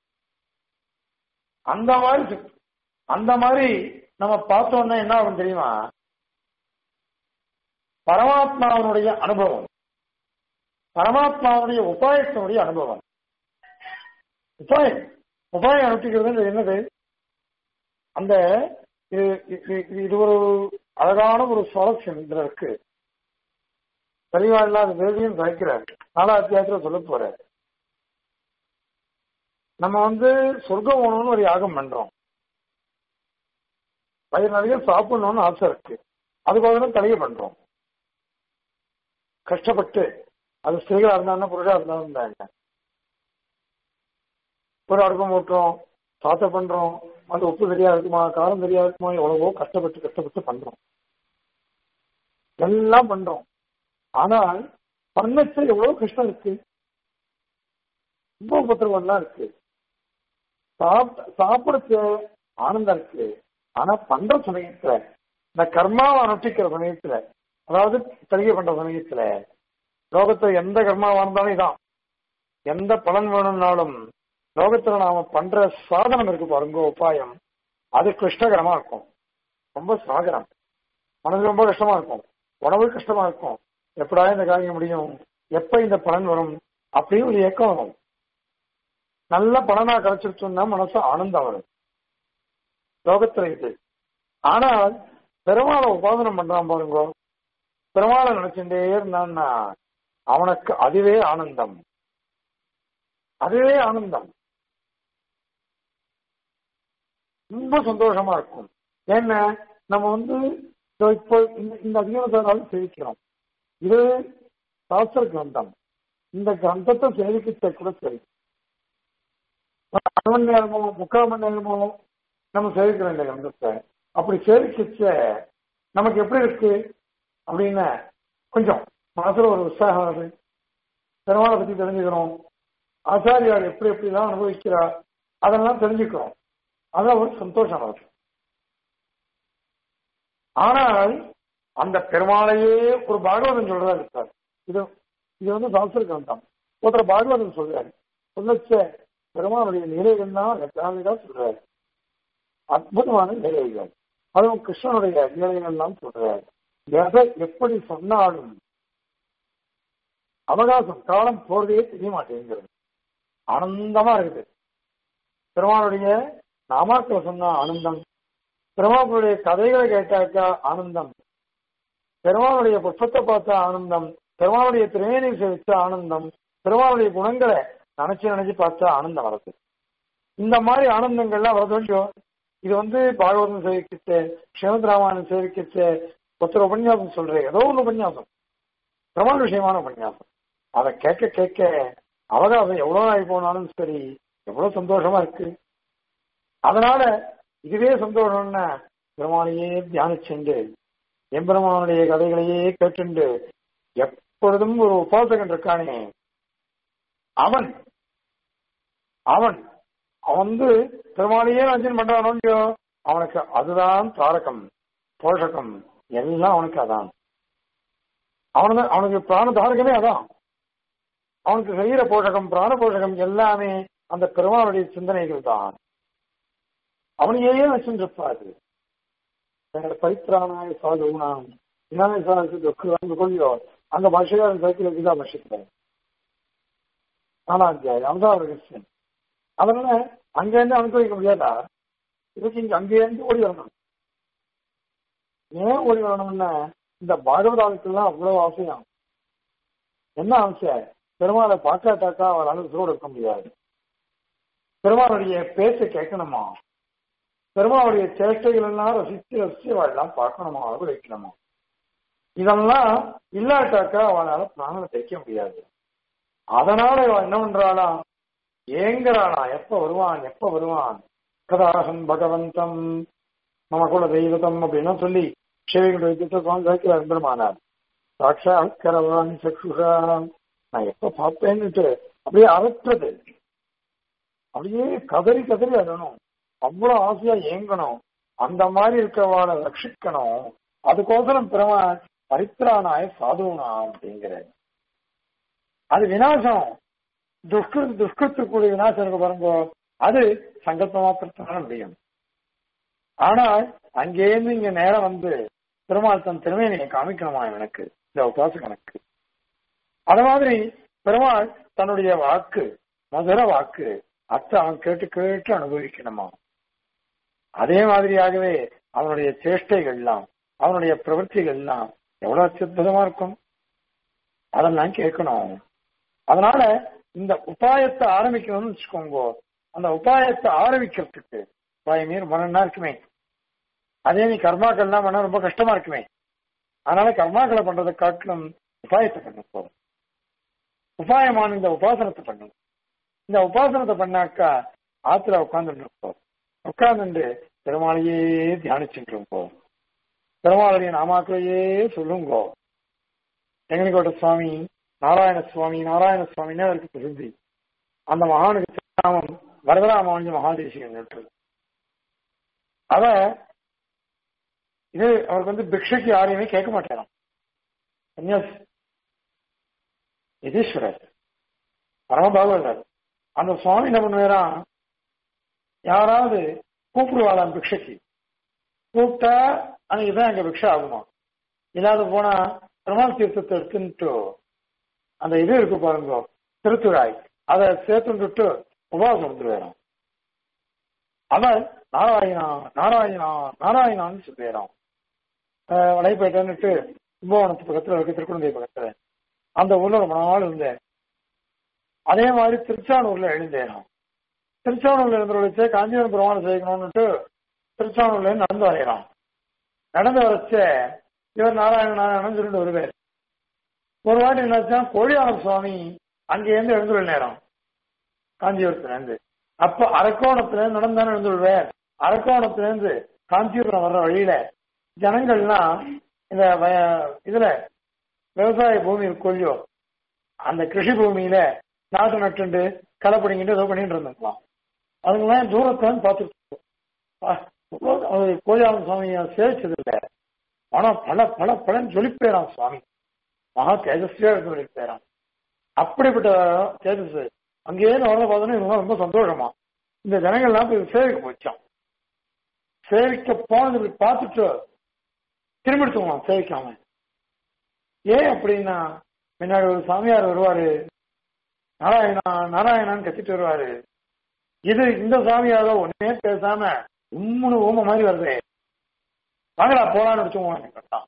அந்த மாதிரி அந்த மாதிரி நம்ம பார்த்தோம்னா என்ன ஆகும் தெரியுமா பரமாத்மாவனுடைய அனுபவம் பரமாத்மாவுடைய உபாயத்தினுடைய அனுபவம் உபாயம் உபாயம் அனுப்பிக்கிறது என்னது அந்த இது இது ஒரு அழகான ஒரு சுவாரஸ்யம் இதுல இருக்கு தெளிவா இல்லாத வேதியும் சகிக்கிறார் நாலா அத்தியாயத்துல சொல்ல போற நம்ம வந்து சொர்க்கம் போகணும்னு ஒரு யாகம் பண்றோம் வயிறு நிறைய சாப்பிடணும்னு ஆசை இருக்கு அதுக்கோசரம் தலைய பண்றோம் கஷ்டப்பட்டு அது ஸ்திரீகளா இருந்தாலும் புருஷா இருந்தாலும் இருந்தாங்க ஒரு அடுப்பம் ஊட்டுறோம் சாத்த பண்றோம் அது உப்பு சரியா இருக்குமா காரம் சரியா இருக்குமா எவ்வளவோ கஷ்டப்பட்டு கஷ்டப்பட்டு பண்றோம் எல்லாம் பண்றோம் ஆனால் பண்ணச்ச எவ்வளவு கஷ்டம் இருக்கு ரொம்ப உபத்திரவம்லாம் இருக்கு சாப்பிடுறது ஆனந்தம் இருக்கு ஆனா பண்ற சமயத்துல இந்த கர்மாவை அனுஷ்டிக்கிற சமயத்துல அதாவது தெளிய பண்ற சமயத்துல லோகத்துல எந்த கர்மாவா இருந்தாலும் இதான் எந்த பலன் வேணும்னாலும் லோகத்துல நாம பண்ற சாதனம் இருக்கு பாருங்க உபாயம் அது கிருஷ்டகரமா இருக்கும் ரொம்ப சாகரம் மனது ரொம்ப கஷ்டமா இருக்கும் உணவு கஷ்டமா இருக்கும் எப்படா இந்த காரியம் முடியும் எப்ப இந்த பலன் வரும் அப்படின்னு ஒரு ஏக்கம் வரும் நல்ல பலனா கிடைச்சிருச்சோம்னா மனசு ஆனந்தம் வரும் லோகத்துல இது ஆனால் பெருமாளை உபாதனம் பண்றான் பாருங்க பெருமாளை நினைச்சுட்டே இருந்தான்னா அவனுக்கு அதுவே ஆனந்தம் அதுவே ஆனந்தம் ரொம்ப சந்தோஷமா இருக்கும் ஏன்னா நம்ம வந்து இப்போ இந்த அதிகாரத்தாலும் சேவிக்கிறோம் இது சாஸ்திர கிரந்தம் இந்த கிரந்தத்தை சேவிக்கிட்ட கூட சரி அரை மணி நேரமோ முக்கால் மணி நேரமோ நம்ம சேவிக்கிறோம் இந்த கிரந்தத்தை அப்படி சேவிக்கிச்ச நமக்கு எப்படி இருக்கு அப்படின்னு கொஞ்சம் மனசுல ஒரு உற்சாகம் வருது பெருமாளை பத்தி தெரிஞ்சுக்கிறோம் ஆச்சாரியார் எப்படி எப்படிலாம் அனுபவிக்கிறார் அதெல்லாம் தெரிஞ்சுக்கிறோம் அதான் ஒரு சந்தோஷம் வருது ஆனால் அந்த பெருமாளையே ஒரு பாகவதன் சொல்றதா இருக்கார் இது இது வந்து சாஸ்திர கிரந்தம் ஒருத்தர் பாகவதன் சொல்றாரு சொல்லச்ச பெருமானுடைய நிலைகள் தான் தான் சொல்றாரு அற்புதமான நிலைகள் அதுவும் கிருஷ்ணனுடைய நிலைகள் தான் சொல்றாரு எதை எப்படி சொன்னாலும் அவகாசம் காலம் போறதே தெரிய மாட்டேங்கிறது ஆனந்தமா இருக்குது பெருமானுடைய நாமாக்களை சொன்னா ஆனந்தம் பெருமாளுடைய கதைகளை கேட்டாக்கா ஆனந்தம் பெருமாளுடைய புஷ்பத்தை பார்த்தா ஆனந்தம் பெருமாளுடைய திரையனை சேவிச்சா ஆனந்தம் பெருமாளுடைய குணங்களை நினைச்சு நினைச்சு பார்த்தா ஆனந்தம் வருது இந்த மாதிரி ஆனந்தங்கள்லாம் வர வேண்டும் இது வந்து பாகவதம் சேவிக்கிச்சு ஸ்ரீமத் ராமாயணம் சேவிக்கிச்சு ஒருத்தர் உபன்யாசம் சொல்றேன் ஏதோ ஒன்று உபன்யாசம் பிரமாண விஷயமான உபன்யாசம் அதை கேட்க கேட்க அவகாசம் எவ்வளவு ஆகி போனாலும் சரி எவ்வளவு சந்தோஷமா இருக்கு அதனால இதுவே சந்தோஷம்னா பெருமானையே தியானிச்சுண்டு எம்பெருமானுடைய கதைகளையே கேட்டுண்டு எப்பொழுதும் ஒரு உபாசகன் இருக்கானே அவன் அவன் அவன் வந்து பெருமாளையே ரஞ்சன் பண்றானோ இல்லையோ அவனுக்கு அதுதான் தாரகம் போஷகம் எல்லாம் அவனுக்கு அதான் அவனு அவனுக்கு பிராண தாரகமே அதான் அவனுக்கு சரீர போஷகம் பிராண போஷகம் எல்லாமே அந்த பெருமாளுடைய சிந்தனைகள் தான் அவனையே வச்சுருப்பாரு பரித்ராணாய சாதுனாம் இனாய சாது கொள்ளியோ அந்த பாஷையாரன் சைக்கிள் கீதா பாஷிக்கிறார் நாலாம் அத்தியாயம் அவதான் ஒரு விஷயம் அதனால அங்கேருந்து அனுபவிக்க முடியாதா இதுக்கு இங்க அங்கேருந்து ஓடி வரணும் ஏன் ஓடி வரணும்னா இந்த பாகவதாவுக்கெல்லாம் அவ்வளவு அவசியம் என்ன அவசியம் பெருமாளை பார்க்காட்டாக்கா அவரால் உசுரோடு இருக்க முடியாது பெருமாளுடைய பேச்சை கேட்கணுமா பெருமாளுடைய சேஷ்டைகள் எல்லாம் ரசித்து ரசித்து அவெல்லாம் பார்க்கணுமா அளவு வைக்கணுமா இதெல்லாம் இல்லாட்டாக்கா அவனால பிராணனை தைக்க முடியாது அதனால இவன் என்ன பண்றாளாம் ஏங்குறானா எப்ப வருவான் எப்ப வருவான் கதாசன் பகவந்தம் மம குல தெய்வதம் அப்படின்னா சொல்லி சேவைகளுடைய திட்டம் வைக்கிறார் பெருமானார் சாட்சாத் கரவான் சக்ஷுஷா நான் எப்ப பார்ப்பேன்னுட்டு அப்படியே அறற்றுறது அப்படியே கதறி கதறி அழணும் அவ்வளவு ஆசையா ஏங்கணும் அந்த மாதிரி இருக்கவாளை ரட்சிக்கணும் அதுக்கோசரம் பெருமாள் பரித்ரானாய சாதுவனா அப்படிங்கிற அது விநாசம் துஷ்கு துஷ்கத்துக்குரிய விநாசம் இருக்கு பாருங்க அது சங்கல்ப மாத்திரத்தினால முடியும் ஆனால் அங்கேருந்து இங்க நேரம் வந்து பெருமாள் தன் திறமையை காமிக்கணுமா எனக்கு இந்த உபாசகனுக்கு அது மாதிரி பெருமாள் தன்னுடைய வாக்கு மதுர வாக்கு அத்தை அவன் கேட்டு கேட்டு அனுபவிக்கணுமா அதே மாதிரியாகவே அவனுடைய சேஷ்டைகள்லாம் அவனுடைய பிரவൃத்திகள்லாம் எவ்வளவு அச்சுத்தமா இருக்கும் அதெல்லாம் கேட்கணும் அதனால இந்த உபாயத்தை ஆரம்பிக்கணும்னு வச்சுக்கோங்க அந்த உபாயத்தை ஆரம்பிக்கிறதுக்கு உபாயமே ரொம்ப நல்லா இருக்குமே அதே நீ கர்மாக்கள்லாம் பண்ணா ரொம்ப கஷ்டமா இருக்குமே அதனால கர்மாக்களை பண்றதை காட்டிலும் உபாயத்தை பண்ண போதும் உபாயமான இந்த உபாசனத்தை பண்ணணும் இந்த உபாசனத்தை பண்ணாக்கா ஆத்துல உட்கார்ந்துட்டு இருப்போம் உட்கார்ந்துட்டு பெருமாளையே தியானிச்சுட்டு இருப்போம் பெருமாளுடைய நாமாக்களையே சொல்லுங்கோ எங்கனிக்கோட்ட சுவாமி நாராயண சுவாமி நாராயண சுவாமின்னு அவருக்கு பிரசித்தி அந்த மகானுக்கு திருநாமம் வரதராமானுஜ மகாதேசிகன் அத இது அவருக்கு வந்து பிக்ஷைக்கு யாரையுமே கேட்க மாட்டேறான் சன்னியாசி யதீஸ்வரர் பரமபாகவதர் அந்த சுவாமி என்ன பண்ணுவாராம் யாராவது கூப்பிடுவாளாம் பிக்ஷைக்கு கூப்பிட்டா அன்னைக்கு தான் எங்க பிக்ஷை ஆகுமா இல்லாத போனா பெருமாள் தீர்த்தத்தை எடுத்துட்டு அந்த இது இருக்கு பாருங்க திருத்துழாய் அதை சேர்த்துட்டு உபவாசம் வந்துருவேறான் அவன் நாராயணா நாராயணா நாராயணான்னு சொல்லிடுறான் வடைப்பேட்டன்னுட்டு கும்பகோணத்து பக்கத்துல இருக்கு திருக்குழந்தை பக்கத்துல அந்த ஊர்ல ரொம்ப நாள் இருந்தேன் அதே மாதிரி திருச்சானூர்ல எழுந்தேன் திருச்சானூர்ல இருந்தவழைச்சே காஞ்சிபுரம் பெருமாள் செய்யணும்னுட்டு திருச்சானூர்ல நடந்து வரையறான் நடந்து வரைச்ச இவர் நாராயண நாராயணன் சொல்லிட்டு வருவார் ஒரு வாட்டி என்னாச்சா கோழியாளர் சுவாமி அங்கேருந்து எழுந்துள்ள நேரம் காஞ்சிபுரத்துல இருந்து அப்ப அரக்கோணத்துல இருந்து நடந்தானே எழுந்துள்ளார் அரக்கோணத்துல இருந்து காஞ்சிபுரம் வர்ற வழியில ஜனங்கள்லாம் இந்த இதுல விவசாய பூமி இருக்கொல்லையோ அந்த கிருஷி பூமியில நாட்டு நட்டுண்டு களை பிடிங்கிட்டு ஏதோ பண்ணிட்டு இருந்துக்கலாம் அதுங்கெல்லாம் தூரத்துல பார்த்துட்டு கோழியாளன் சுவாமியை சேவிச்சது இல்லை ஆனா பல பல பலன் ஜொலிப்பேறான் சுவாமி மகா தேஜஸ்வியா இருந்து ஜொலிப்பேறான் அப்படிப்பட்ட தேஜஸ் அங்கேயே வரத பார்த்தோன்னா இவங்க ரொம்ப சந்தோஷமா இந்த ஜனங்கள்லாம் போய் சேவிக்க போச்சான் சேவிக்க போனது பார்த்துட்டு திரும்பி எடுத்துக்கலாம் சேவிக்காம ஏன் அப்படின்னா முன்னாடி ஒரு சாமியார் வருவாரு நாராயணா நாராயணான்னு கத்திட்டு வருவாரு இது இந்த சாமியாரோ ஒன்னே பேசாம உம்முனு ஊம மாதிரி வருது வாங்கடா போலான்னு வச்சுக்கோங்க கேட்டான்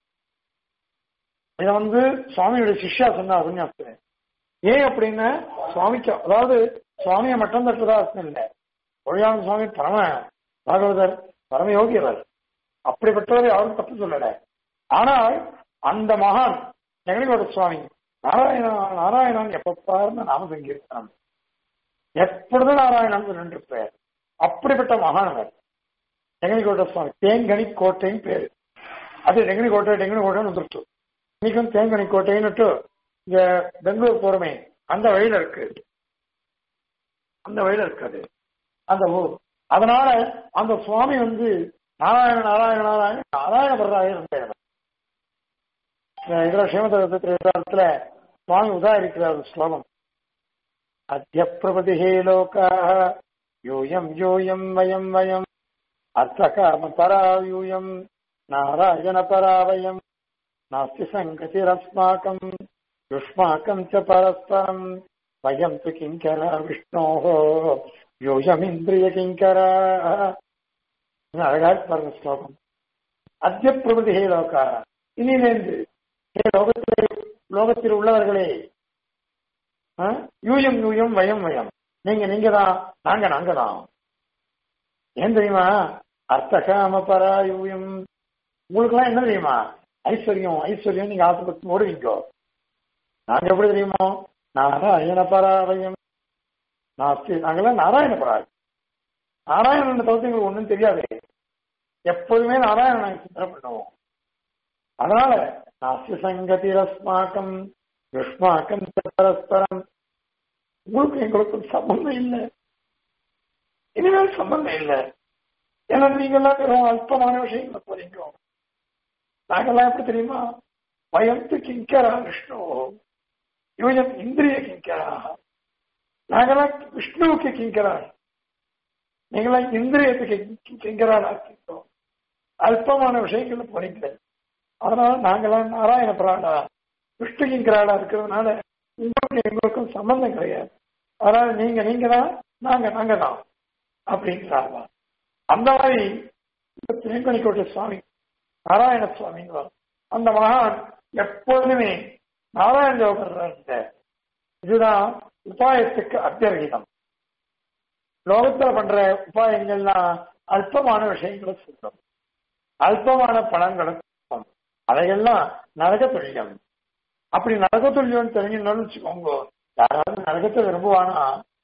இத வந்து சுவாமியுடைய சிஷ்யா சொன்னா உபன்யாசம் ஏன் அப்படின்னா சுவாமிக்கு அதாவது சுவாமியை மட்டும் தட்டுறதா அர்த்தம் இல்லை ஒழியான சுவாமி பரம பாகவதர் பரம யோகியவர் அப்படிப்பட்டவரை யாரும் தப்பு சொல்லல ஆனால் அந்த மகான் ஜெகனிகோட சுவாமி நாராயணா நாராயணன் எப்ப பாருந்த நாம சங்கீர்த்தனம் எப்பொழுதும் நாராயணன் சொல்லிட்டு இருப்பார் அப்படி அப்படிப்பட்ட மகானவர் டெங்கனிக்கோட்டை சுவாமி தேங்கனி கோட்டைன்னு பேரு அது டெங்கனி கோட்டை டெங்கனி கோட்டைன்னு வந்துருச்சு இன்னைக்கும் தேங்கனி கோட்டைன்னுட்டு இங்க பெங்களூர் போறமே அந்த வழியில இருக்கு அந்த வழியில இருக்காது அந்த ஊர் அதனால அந்த சுவாமி வந்து நாராயண நாராயண நாராயண நாராயண பரராயர் பெயர் இதுல ஸ்ரீமதத்துல சுவாமி உதாரிக்கிறார் ஒரு ஸ்லோகம் அத்திய பிரபதிஹே லோகாः யூயம் யூயம் வயம் வயம் அர்த்தகாம பராயூயம் நாராயண பராவயம் நாஸ்தி சங்கதிரஸ்மாக்கம் யுஷ்மாக்கம் ச பரஸ்பரம் வயம் து கிங்கரா விஷ்ணோः யூயமிந்திரிய கிங்கரா அழகா பாருங்க ஸ்லோகம் அத்திய பிரபதி ஹே லோகா இனிலேந்து ஹே லோகத்திலே லோகத்தில் உள்ளவர்களே ஆ? யூயம் யூயம் வயம் வயம் நீங்க நீங்க தான் நாங்க நாங்க தான் ஏன் தெரியுமா அர்த்தகாம பராயூயம் உங்களுக்குலாம் என்ன தெரியுமா ஐஸ்வர்யம் ஐஸ்வர்யம் நீங்க ஆசைப்பட்டு ஓடுவீங்க நாங்க எப்படி தெரியுமோ நாராயண பராவயம் நாஸ்தி நாங்கெல்லாம் நாராயண பராய் நாராயணன் தவிர்த்து எங்களுக்கு ஒண்ணும் தெரியாது எப்போதுமே நாராயணனை சிந்தனை பண்ணுவோம் அதனால நாஸ்தி சங்கதி ரஸ்மாக்கம் யுஷ்மாக்கம் ச பரஸ்பரம் உங்களுக்கு எங்களுக்கும் சம்பந்தம் இல்லை இனிமேல் சம்பந்தம் இல்லை ஏன்னா நீங்கெல்லாம் வெறும் அல்பமான விஷயங்களை போறீங்க நாங்கெல்லாம் எப்படி தெரியுமா வயந்து கிங்கரா விஷ்ணு யூயம் இந்திரிய கிங்கரா நாங்கெல்லாம் விஷ்ணுவுக்கு கிங்கரா நீங்களாம் இந்திரியத்துக்கு கிங்கரா ஆக்கிட்டோம் அல்பமான விஷயங்கள்ல போறீங்க அதனால நாங்கெல்லாம் நாராயண பிராடா விஷ்ணு கிங்கராடா இருக்கிறதுனால உங்களுக்கு எங்களுக்கும் சம்பந்தம் கிடையாது அதனால நீங்க நீங்க தான் நாங்க நாங்க தான் அப்படிங்கிறாங்க அந்த மாதிரி இந்த திருங்கணிக்கோட்டை சுவாமி நாராயண சுவாமின்னு வரும் அந்த மகான் எப்பொழுதுமே நாராயண ஜோகர் இதுதான் உபாயத்துக்கு அத்தியர்கிதம் லோகத்துல பண்ற உபாயங்கள்லாம் அல்பமான விஷயங்களை சொல்றோம் அல்பமான பணங்களை சொல்றோம் அதையெல்லாம் நரக துல்லியம் அப்படி நரக துல்லியம் தெரிஞ்சுக்கணும்னு வச்சுக்கோங்க யாராவது நரகத்தை விரும்புவானா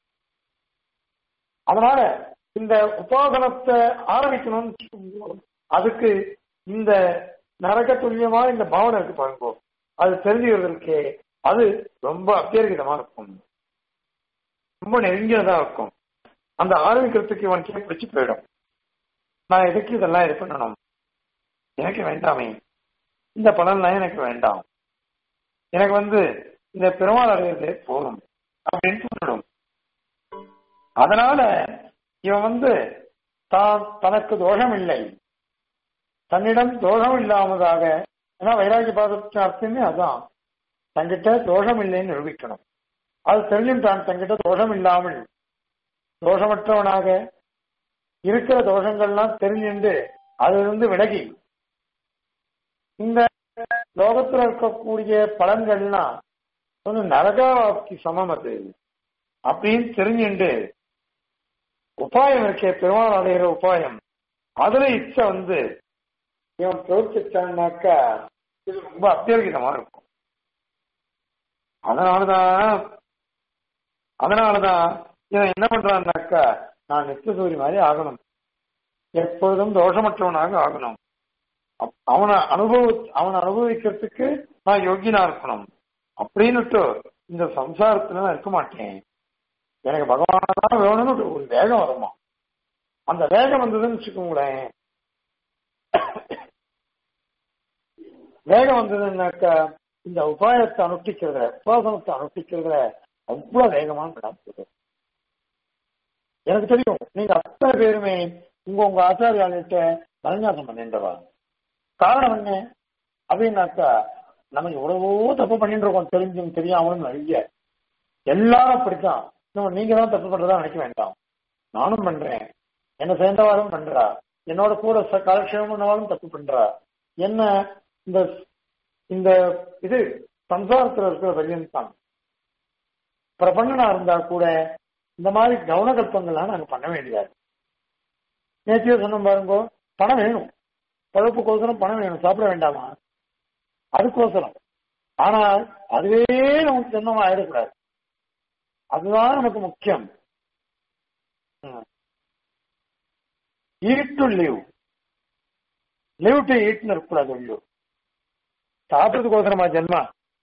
அதனால இந்த உபாசனத்தை ஆரம்பிக்கணும்னு வச்சுக்கோங்க அதுக்கு இந்த நரக துல்லியமா இந்த பாவனை இருக்கு பாருங்க அது தெரிஞ்சுக்கிறதுக்கு அது ரொம்ப அத்தியர்கிதமா இருக்கும் ரொம்ப நெருங்கியதா இருக்கும் அந்த ஆரம்பிக்கிறதுக்கு இவனுக்கே பிடிச்சு போயிடும் நான் எதுக்கு இதெல்லாம் இது பண்ணணும் எனக்கு வேண்டாமே இந்த பலன்லாம் எனக்கு வேண்டாம் எனக்கு வந்து இந்த பெருமாள் அடையிறதே போதும் அப்படின்னு சொல்லிடும் அதனால இவன் வந்து தான் தனக்கு தோஷம் இல்லை தன்னிடம் தோஷம் இல்லாமதாக ஏன்னா வைராகிய பாதத்தின் அர்த்தமே அதான் தங்கிட்ட தோஷம் இல்லைன்னு நிரூபிக்கணும் அது தெரிஞ்சுட்டான் தங்கிட்ட தோஷம் இல்லாமல் தோஷமற்றவனாக இருக்கிற தோஷங்கள்லாம் தெரிஞ்சுண்டு அதிலிருந்து விலகி இந்த லோகத்துல இருக்கக்கூடிய பலன்கள்லாம் வந்து நரகாவாப்தி சமம் அது அப்படின்னு தெரிஞ்சுண்டு உபாயம் இருக்கே பெருமாள் அடைகிற உபாயம் அதுல இச்சை வந்து இவன் பிரவர்த்திச்சான்னாக்கா இது ரொம்ப அத்தியர்கிதமா இருக்கும் அதனாலதான் அதனாலதான் இவன் என்ன பண்றான்னாக்கா நான் நித்தியசூரி மாதிரி ஆகணும் எப்பொழுதும் தோஷமற்றவனாக ஆகணும் அப்- அவனை அனுபவ அவனை அனுபவிக்கிறதுக்கு நான் யோகியனா இருக்கணும் அப்படின்னுட்டு இந்த சம்சாரத்துல நான் இருக்க மாட்டேன் எனக்கு பகவான தான் வேணும்னு ஒரு வேகம் வருமா அந்த வேகம் வந்ததுன்னு வச்சுக்கோங்களேன் வேகம் வந்ததுன்னாக்கா இந்த உபாயத்தை அனுஷ்டிக்கிறதுல உபாசனத்தை அனுஷ்டிக்கிறதுல அவ்வளவு வேகமான நடக்குது எனக்கு தெரியும் நீங்க அத்தனை பேருமே உங்க உங்க ஆச்சாரியாள்கிட்ட பரஞ்சாசம் பண்ணின்றவா காரணம் என்ன அப்படின்னாக்கா நம்ம எவ்வளவோ தப்பு பண்ணிட்டு இருக்கோம் தெரிஞ்சும் தெரியாமலும் நிறைய எல்லாரும் அப்படித்தான் இன்னும் நீங்க தான் தப்பு பண்றதா நினைக்க வேண்டாம் நானும் பண்றேன் என்ன சேர்ந்தவாரும் பண்றா என்னோட கூட ச- காலக்ஷேபம் பண்ணவாலும் தப்பு பண்றா என்ன இந்த இந்த இது சம்சாரத்துல இருக்கிற பரியன் தான் பிரபண்ணனா இருந்தா கூட இந்த மாதிரி கவனகல்பங்கள்லாம் நாங்க பண்ண வேண்டியது நேற்றைய சொன்ன பாருங்க பணம் வேணும் பழப்புக்கோசரம் பணம் வேணும் சாப்பிட வேண்டாமா அதுக்கோசரம் ஆனால் அதுவே நமக்கு சொந்தமா ஆயிடக்கூடாது அதுதான் நமக்கு முக்கியம் ம். Eat to live live to ஈட்னு இருக்கக்கூடாது ஐயோ சாப்பிட்றதுக்கோசரமா ஜென்மா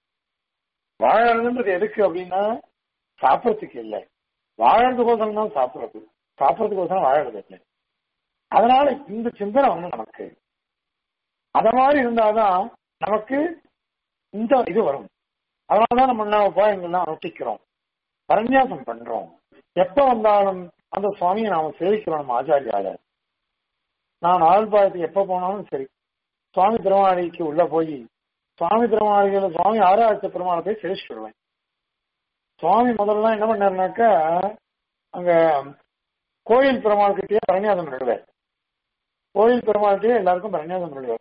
வாழறதுன்றது எதுக்கு அப்படின்னா சாப்பிட்றதுக்கு இல்லை வாழறதுக்கோசரம் தான் சாப்பிட்றது சாப்பிட்றதுக்கோசரம் வாழறது இல்லை அதனால இந்த சிந்தனை வந்து நமக்கு அத மாதிரி இருந்தாதான் நமக்கு இந்த இது வரும் அதனாலதான் நம்ம என்ன உபாயங்கள்லாம் அனுஷ்டிக்கிறோம் பரநியாசம் பண்றோம் எப்ப வந்தாலும் அந்த சுவாமியை நாம சேவிக்கிறோம் நம்ம ஆச்சாரியால நான் ஆழ்பாயத்துக்கு எப்ப போனாலும் சரி சுவாமி திருமாளிக்கு உள்ள போய் சுவாமி திருமாளிகளை சுவாமி ஆராய்ச்சி பெருமாளை போய் சேவிச்சுட்டு வருவேன் சுவாமி முதல்ல என்ன பண்ணாருனாக்கா அங்க கோயில் பெருமாள் கிட்டேயே பரநியாசம் பண்ணிடுவார் கோயில் பெருமாள்கிட்டயே எல்லாருக்கும் பரநியாசம் பண்ணிடுவார்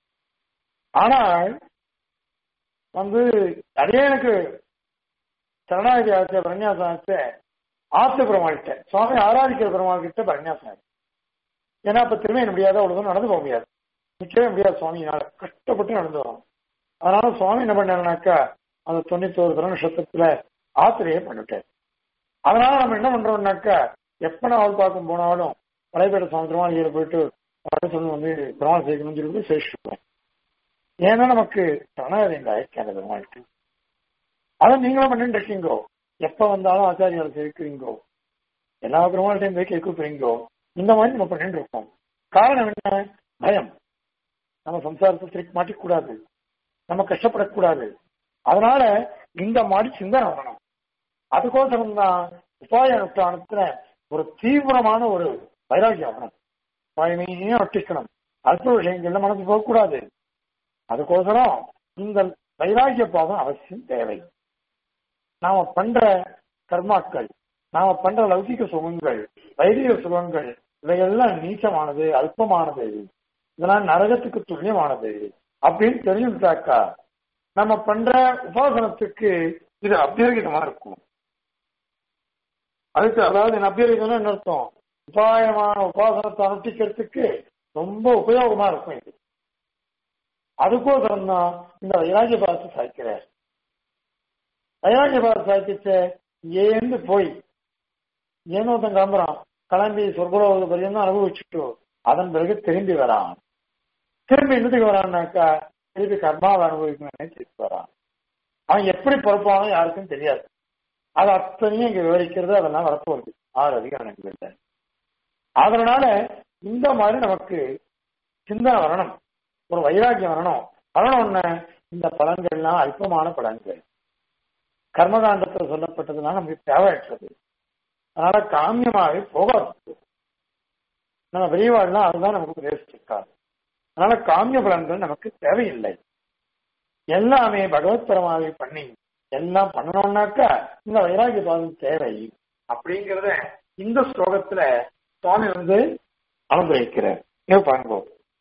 ஆனால் வந்து அதே எனக்கு சரணாகதி ஆச்ச பரநியாசம் ஆச்ச ஆத்து பெருமாள்கிட்ட சுவாமி ஆராதிக்கிற பெருமாள் கிட்ட பரநியாசம் ஆச்சு ஏன்னா இப்ப திரும்ப முடியாத அவ்வளவு நடந்து போக முடியாது நிக்கவே முடியாது சுவாமியினால கஷ்டப்பட்டு நடந்து வரும் அதனால சுவாமி என்ன பண்ணாருனாக்கா அந்த தொண்ணூத்தோரு திருநட்சத்திரத்துல ஆத்திரையே பண்ணிட்டார் அதனால நம்ம என்ன பண்றோம்னாக்கா எப்ப நான் அவள் பார்க்க போனாலும் வலைப்பேட்டை சுவாமி திருமாளிகையில போயிட்டு சொல்லி வந்து பெருமாள் சேர்க்கணும்னு சொல்லிட்டு சேஷிப்பேன் ஏன்னா நமக்கு சரணாகதி இந்த ஐக்கிய அந்த பெருமாளுக்கு அதை நீங்களும் பண்ணிட்டு இருக்கீங்கோ எப்ப வந்தாலும் ஆச்சாரியால சேர்க்கிறீங்கோ எல்லா பெருமாள்கிட்டையும் போய் கேட்க போறீங்கோ இந்த மாதிரி நம்ம பண்ணிட்டு இருக்கோம் காரணம் என்ன பயம் நம்ம சம்சாரத்தை திருப்பி மாட்டிக்கூடாது நம்ம கஷ்டப்படக்கூடாது அதனால இந்த மாதிரி சிந்தனை வரணும் அதுக்கோசரம் தான் உபாய அனுஷ்டானத்துல ஒரு தீவிரமான ஒரு வைராக்கியம் வரணும் உபாயமையும் அட்டிக்கணும் அல்ப விஷயங்கள்ல மனசு போகக்கூடாது அதுக்கோசரம் இந்த வைராக்கிய பாவம் அவசியம் தேவை நாம பண்ற கர்மாக்கள் நாம பண்ற லௌகிக சுகங்கள் வைதிக சுகங்கள் இவையெல்லாம் நீச்சமானது அல்பமானது இதெல்லாம் நரகத்துக்கு துல்லியமானது அப்படின்னு தெரிஞ்சுட்டாக்கா நம்ம பண்ற உபாசனத்துக்கு இது அபியர்கிதமா இருக்கும் அதுக்கு அதாவது அபியர்கிதம்னா என்ன அர்த்தம் உபாயமான உபாசனத்தை அனுஷ்டிக்கிறதுக்கு ரொம்ப உபயோகமா இருக்கும் இது அதுக்கோசரம் தான் இந்த வைராகிய பாரத்தை சாய்க்கிறார் வைராகிய பாரத் சாய்க்கிச்ச ஏந்து போய் ஏனோ ஒருத்தன் கிளம்புறான் கிளம்பி சொர்க்கலோக பரியந்தம் அனுபவிச்சுட்டு அதன் பிறகு திரும்பி வரான் திரும்பி என்னத்துக்கு வரான்னாக்கா திருப்பி கர்மாவை அனுபவிக்கணும்னு திருப்பி வரான் அவன் எப்படி பிறப்பானோ யாருக்கும் தெரியாது அது அத்தனையும் இங்க விவரிக்கிறது அதெல்லாம் வரப்போகுது ஆறு அதிகாரங்கள் இல்லை அதனால இந்த மாதிரி நமக்கு சிந்தனை வரணும் ஒரு வைராக்கியம் வரணும் வரணும்னு இந்த பலன்கள்லாம் அல்பமான பலன்கள் கர்மகாண்டத்தில் சொல்லப்பட்டதுனால நமக்கு தேவையற்றது அதனால காமியமாகவே போகாது நம்ம பெரியவாள்லாம் அதுதான் நமக்கு உபதேசிச்சிருக்காரு அதனால காமிய பலன்கள் நமக்கு தேவையில்லை எல்லாமே பகவத்பரமாகவே பண்ணி எல்லாம் பண்ணணும்னாக்கா இந்த வைராகிய பாதம் தேவை அப்படிங்கிறத இந்த ஸ்லோகத்துல சுவாமி வந்து அனுபவிக்கிறார் பாருங்க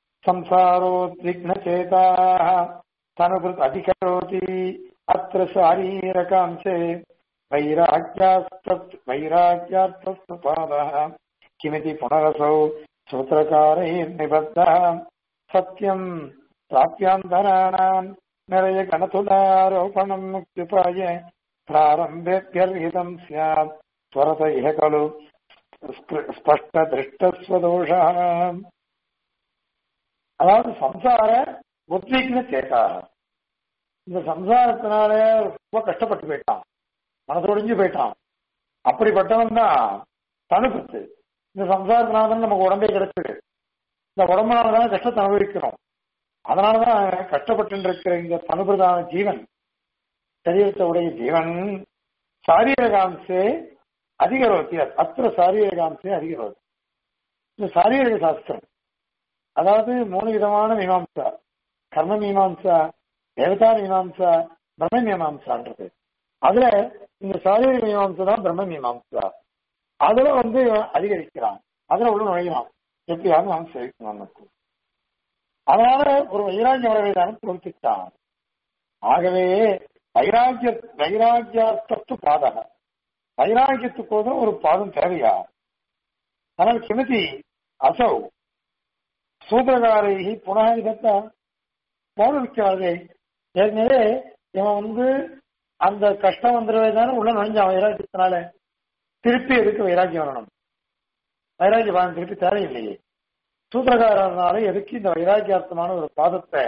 संसारोद्विग्नचेता तनुभृत् अधिकरोति अत्र शारीरकांशे वैराग्यास्तत् वैराग्यार्थस्तपादः किमिति पुनरसौ सूत्रकारैर्निबद्धः सत्यम् प्राप्यान्तराणाम् निरयगणतुलारोपणम् मुक्त्युपाय प्रारम्भेभ्यर्हितम् स्यात् त्वरत इह खलु स्पष्टदृष्टस्वदोषः அதாவது சம்சார உத்வீக்ன சேட்டாக இந்த சம்சாரத்தினால ரொம்ப கஷ்டப்பட்டு போயிட்டான் மனசொடிஞ்சு போயிட்டான் அப்படிப்பட்டவன் தான் தனுப்புத்து இந்த சம்சாரத்தினால தான் நமக்கு உடம்பே கிடைச்சது இந்த உடம்புனாலதான் கஷ்டத்தை அனுபவிக்கிறோம் அதனாலதான் கஷ்டப்பட்டு இருக்கிற இந்த தனுபிரதான ஜீவன் சரீரத்தை உடைய ஜீவன் சாரீரகாம்சே அதிகரோத்தி அத்திர சாரீரகாம்சே அதிகரோத்தி இந்த சாரீரக சாஸ்திரம் அதாவது மூணு விதமான மீமாம்சா கர்ம மீமாம்சா தேவதா மீமாம்சா பிரம்ம மீமாம்சான்றது அதுல இந்த சாரீர மீமாம்சா தான் பிரம்ம மீமாம்சா அதுல வந்து அதிகரிக்கிறான் அதுல உள்ள நுழையலாம் எப்படியாவது நாம் சேவிக்கணும் நமக்கு அதனால ஒரு வைராக்கிய வரவேதான பொறுத்துட்டான் ஆகவே வைராக்கிய வைராக்கியார்த்தத்து பாதக வைராக்கியத்துக்கோதும் ஒரு பாதம் தேவையா ஆனால் கிமதி அசௌ சூத்திரகாரை புனக இதத்தை போனவிக்காதே ஏற்கனவே இவன் வந்து அந்த கஷ்டம் வந்துடவே தானே உள்ள நுழைஞ்சான் வைராக்கியத்தினால திருப்பி எதுக்கு வைராக்கியம் வரணும் வைராக்கிய பாதம் திருப்பி தேவையில்லையே சூத்திரகாரனால எதுக்கு இந்த வைராக்கியார்த்தமான ஒரு பாதத்தை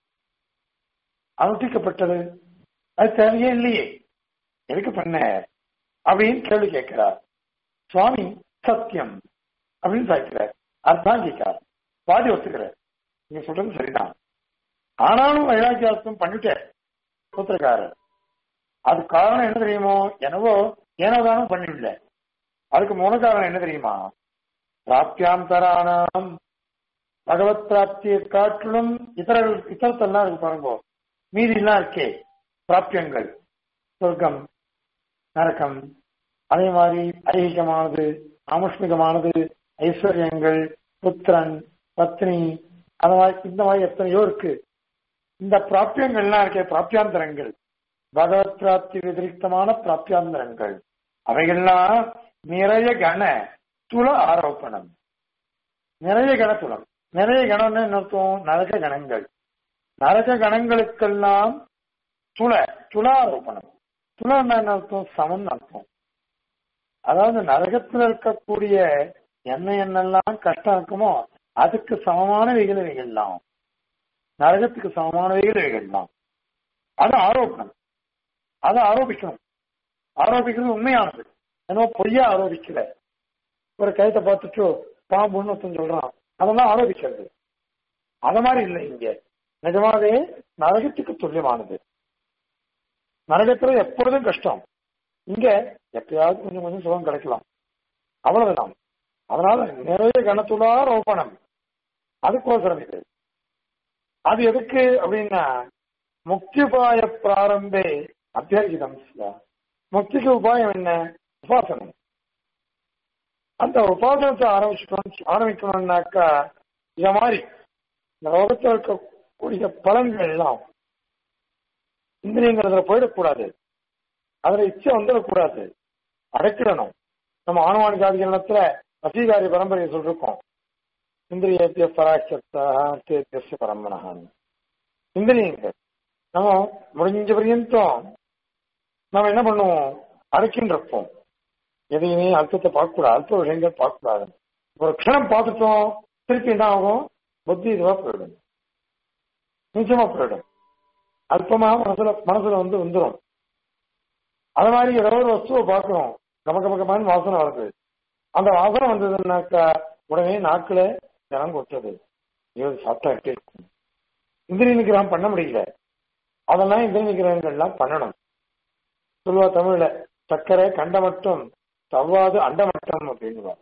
அனுஷ்டிக்கப்பட்டது அது தேவையே இல்லையே எதுக்கு பண்ண அப்படின்னு கேள்வி கேட்கிறார் சுவாமி சத்தியம் அப்படின்னு சாய்க்கிறார் அர்த்தாங்கிக்கார் பாதி ஒத்துக்கிறார் நீங்க சொல்றது சரிதான் ஆனாலும் வைராக்கியார்த்தம் பண்ணிட்டார் சூத்திரக்காரர் அது காரணம் என்ன தெரியுமோ என்னவோ ஏனோதானம் பண்ணிடல அதுக்கு மூல காரணம் என்ன தெரியுமா பிராப்தியாந்தரானாம் பகவத் பிராப்தியை காட்டிலும் இதரர்கள் இதரத்தெல்லாம் இருக்கு பாருங்க மீதி எல்லாம் இருக்கே பிராப்தியங்கள் சொர்க்கம் நரக்கம் அதே மாதிரி ஐகிகமானது ஆமுஷ்மிகமானது ஐஸ்வர்யங்கள் புத்திரன் பத்னி அந்த மாதிரி இந்த மாதிரி எத்தனையோ இருக்கு இந்த பிராப்தியங்கள்லாம் இருக்கே பிராப்தியாந்தரங்கள் பகவத் பிராப்தி வதிரிக்தமான பிராப்தியாந்தரங்கள் அவைகள்லாம் நிறைய கண துள ஆரோப்பணம் நிறைய கணத்துளம் நிறைய கணம்னு என்ன அர்த்தம் நரக கணங்கள் நரக கணங்களுக்கெல்லாம் துள துளாரோபணம் துளன்னா என்ன அர்த்தம் சமன் அர்த்தம் அதாவது நரகத்தில் இருக்கக்கூடிய என்ன என்னெல்லாம் கஷ்டம் இருக்குமோ அதுக்கு சமமானவைகள் இவைகள்லாம் நரகத்துக்கு சமமானவைகள் இவைகள்லாம் அது ஆரோப்பணம் அதை ஆரோபிக்கணும் ஆரோபிக்கிறது உண்மையானது என்னவோ பொய்யா ஆரோபிக்கல ஒரு கயத்தை பார்த்துட்டு பாம்புன்னு ஒருத்தன் சொல்றான் அதெல்லாம் ஆரோபிக்கிறது அத மாதிரி இல்லை இங்க நிஜமாவே நரகத்துக்கு துல்லியமானது நரகத்துல எப்பொழுதும் கஷ்டம் இங்க எப்பயாவது கொஞ்சம் கொஞ்சம் சுகம் கிடைக்கலாம் அவ்வளவுதான் அதனால நிறைய கணத்துலா ரோபணம் அதுக்கோசரம் இது அது எதுக்கு அப்படின்னா முக்திபாய பிராரம்பே அத்தியாகிதம் முக்திக்கு உபாயம் என்ன உபாசனம் அந்த உபாசனத்தை ஆரம்பிச்சுக்கணும் ஆரம்பிக்கணும்னாக்கா இத மாதிரி இந்த லோகத்தில் இருக்கக்கூடிய பலன்கள் எல்லாம் இந்திரியங்கள் அதுல போயிடக்கூடாது அதுல இச்சை வந்துடக்கூடாது அடைக்கிடணும் நம்ம ஆணுவான ஜாதிகளத்துல வசீகாரி பரம்பரையை சொல்லிருக்கோம் இந்திரியத்திய பராட்சத்திய பரம்பனகான் இந்திரியங்கள் நம்ம முடிஞ்ச பரியந்தம் நம்ம என்ன பண்ணுவோம் அடைக்கின்றப்போம் எதையுமே அர்த்தத்தை பார்க்கக்கூடாது அல்ப விஷயங்கள் பார்க்கக்கூடாது ஒரு க்ஷணம் பார்த்துட்டோம் திருப்பி என்ன ஆகும் புத்தி இதுவா போயிடும் நிச்சயமா போயிடும் அல்பமா மனசுல மனசுல வந்து வந்துடும் அது மாதிரி ஏதோ ஒரு வஸ்துவை பார்க்கிறோம் கம கம கமான வாசனை வருது அந்த வாசனை வந்ததுன்னாக்கா உடனே நாக்குல ஜனம் கொட்டுது ஐயோ சாப்பிட்டா எப்படி இருக்கும் இந்திரிய நிகிரகம் பண்ண முடியல அதெல்லாம் இந்திரிய நிகிரகங்கள்லாம் பண்ணணும் சொல்லுவா தமிழ்ல சர்க்கரை கண்ட மட்டும் தவ்வாது அண்டமட்டம் அப்படின்னு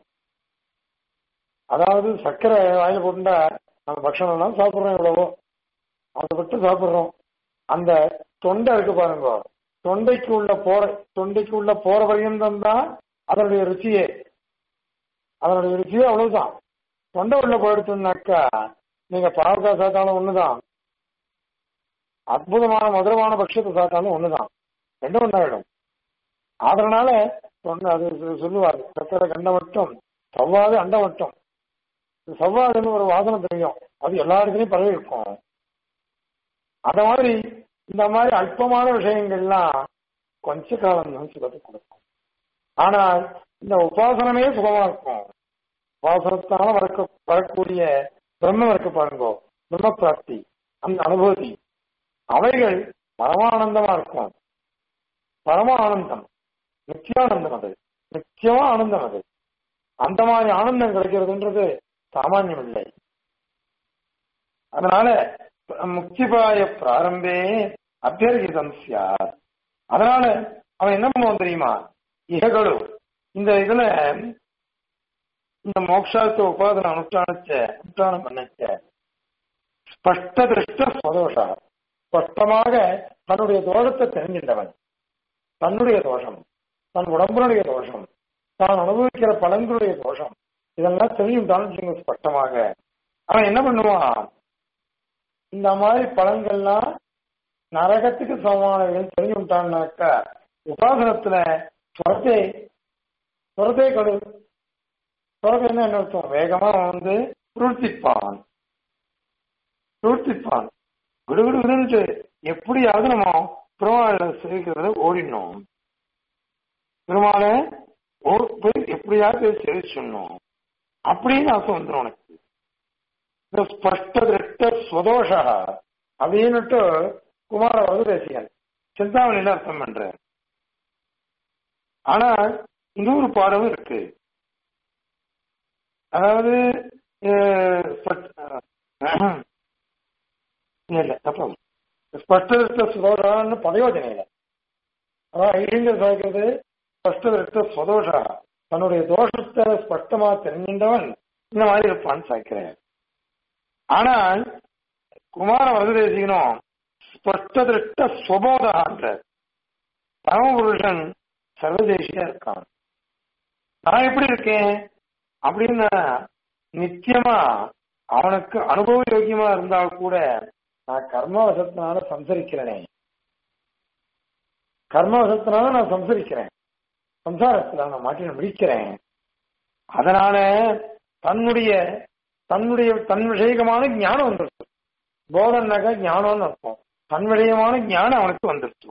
அதாவது சர்க்கரை வாயில போட்டுட்டா நம்ம பட்சணம் எல்லாம் சாப்பிடுறோம் எவ்வளவோ ஆசைப்பட்டு சாப்பிடுறோம் அந்த தொண்டை இருக்கு பாருங்க தொண்டைக்கு உள்ள போற தொண்டைக்கு உள்ள போற பரியந்தம் தான் அதனுடைய ருச்சியே அதனுடைய ருச்சியே அவ்வளவுதான் தொண்டை உள்ள போயிடுச்சுனாக்கா நீங்க பாவக்காய் சாப்பிட்டாலும் ஒண்ணுதான் அற்புதமான மதுரமான பட்சத்தை சாப்பிட்டாலும் ஒண்ணுதான் ரெண்டும் ஒன்னாயிடும் அதனால சொன்ன அது சொல்லுவார் சக்கரை கண்ட மட்டும் சவ்வாது அண்ட மட்டும் சவ்வாதுன்னு ஒரு வாசனை தெரியும் அது எல்லா இடத்துலயும் பரவி இருக்கும் அந்த மாதிரி இந்த மாதிரி அல்பமான விஷயங்கள்லாம் கொஞ்ச காலம் தான் சுகத்தை கொடுக்கும் ஆனால் இந்த உபாசனமே சுகமா இருக்கும் உபாசனத்தால வரக்க வரக்கூடிய பிரம்மம் இருக்கு பாருங்க பிரம்ம பிராப்தி அந்த அனுபூதி அவைகள் பரமானந்தமா இருக்கும் பரம ஆனந்தம் நித்தியானந்தம் அது நித்தியமா ஆனந்தம் அது அந்த மாதிரி ஆனந்தம் கிடைக்கிறதுன்றது சாமானியம் இல்லை அதனால முக்திபாய பிராரம்பே அபியர்கிதம் சியார் அதனால அவன் என்ன பண்ணுவான் தெரியுமா இககளு இந்த இதுல இந்த மோக்ஷாத்த உபாதன அனுஷ்டானச்ச அனுஷ்டானம் பண்ணச்ச ஸ்பஷ்ட திருஷ்ட ஸ்வதோஷா ஸ்பஷ்டமாக தன்னுடைய தோஷத்தை தெரிஞ்சின்றவன் தன்னுடைய தோஷம் தன் உடம்புடைய தோஷம் தான் அனுபவிக்கிற பலன்களுடைய தோஷம் இதெல்லாம் தெரியும் ஸ்பஷ்டமாக அவன் என்ன பண்ணுவான் இந்த மாதிரி பலன்கள்லாம் நரகத்துக்கு சமமானவர்கள் தெரிஞ்சு விட்டான்னாக்கா உபாசனத்துல சொரத்தை சொரத்தை கடு சொரத்தை என்ன அர்த்தம் வேகமா வந்து பிரவர்த்திப்பான் பிரவர்த்திப்பான் விடுவிடு விடுன்ட்டு எப்படியாவது நம்ம பெருமாளை சேவிக்கிறத ஓடினோம் பெருமாளை போய் எப்படியாவது சேவிச்சிடணும் அப்படின்னு ஆசை வந்துடும் உனக்கு இந்த ஸ்பஷ்ட திருஷ்ட ஸ்வதோஷ அப்படின்னுட்டு குமார வரதேசியன் சிந்தாமணியில அர்த்தம் பண்ற ஆனா இன்னொரு பாடமும் இருக்கு அதாவது அஹ், ஸ்பஷ்ட- அஹ், இல்ல தப்பா ஸ்பஷ்டதிருஷ்ட சுதோஷான்னு பதயோஜனையில அதான் ஐடியங்கள் சாய்க்கிறது ஸ்பஷ்டதிருஷ்ட சுதோஷா தன்னுடைய தோஷத்தை ஸ்பஷ்டமா தெரிஞ்சின்றவன் இந்த மாதிரி இருப்பான்னு சாய்க்கிறேன் ஆனால் குமார வரதேசிகனும் ஸ்பஷ்டதிருஷ்ட சுபோதான்ற பரமபுருஷன் சர்வதேசியா இருக்கான் நான் எப்படி இருக்கேன் அப்படின்னு நிச்சயமா அவனுக்கு அனுபவ யோகியமா இருந்தா கூட நான் கர்மவசத்தினால சம்சரிக்கிறேனே கர்மவசத்தினால நான் சம்சரிக்கிறேன் சம்சாரத்துல நான் மாட்டின முடிக்கிறேன் அதனால தன்னுடைய தன்னுடைய தன் விஷயகமான ஞானம் வந்துருச்சு போதன்னாக்க ஞானம்னு அர்த்தம் தன் விஷயமான ஞானம் அவனுக்கு வந்துருச்சு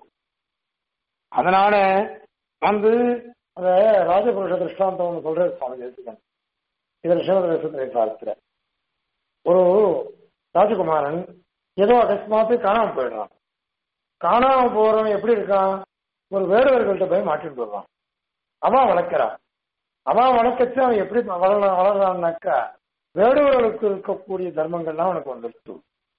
அதனால வந்து அத ராஜபுருஷ திருஷ்டாந்தம் ஒன்று சொல்றது சுவாமி தேசிகன் இது சிவதேசத்திரை காலத்துல ஒரு ராஜகுமாரன் ஏதோ அகஸ்மாத்து காணாம போயிடுறான் காணாம போறவன் எப்படி இருக்கான் ஒரு வேடுவர்கள்ட்ட போய் மாட்டிட்டு போடுறான் அவன் வளர்க்கிறான் அவன் வளர்க்கச்சு அவன் எப்படி வளர வளர்றான்னாக்கா வேடுவர்களுக்கு இருக்கக்கூடிய தர்மங்கள்லாம் அவனுக்கு வந்துருச்சு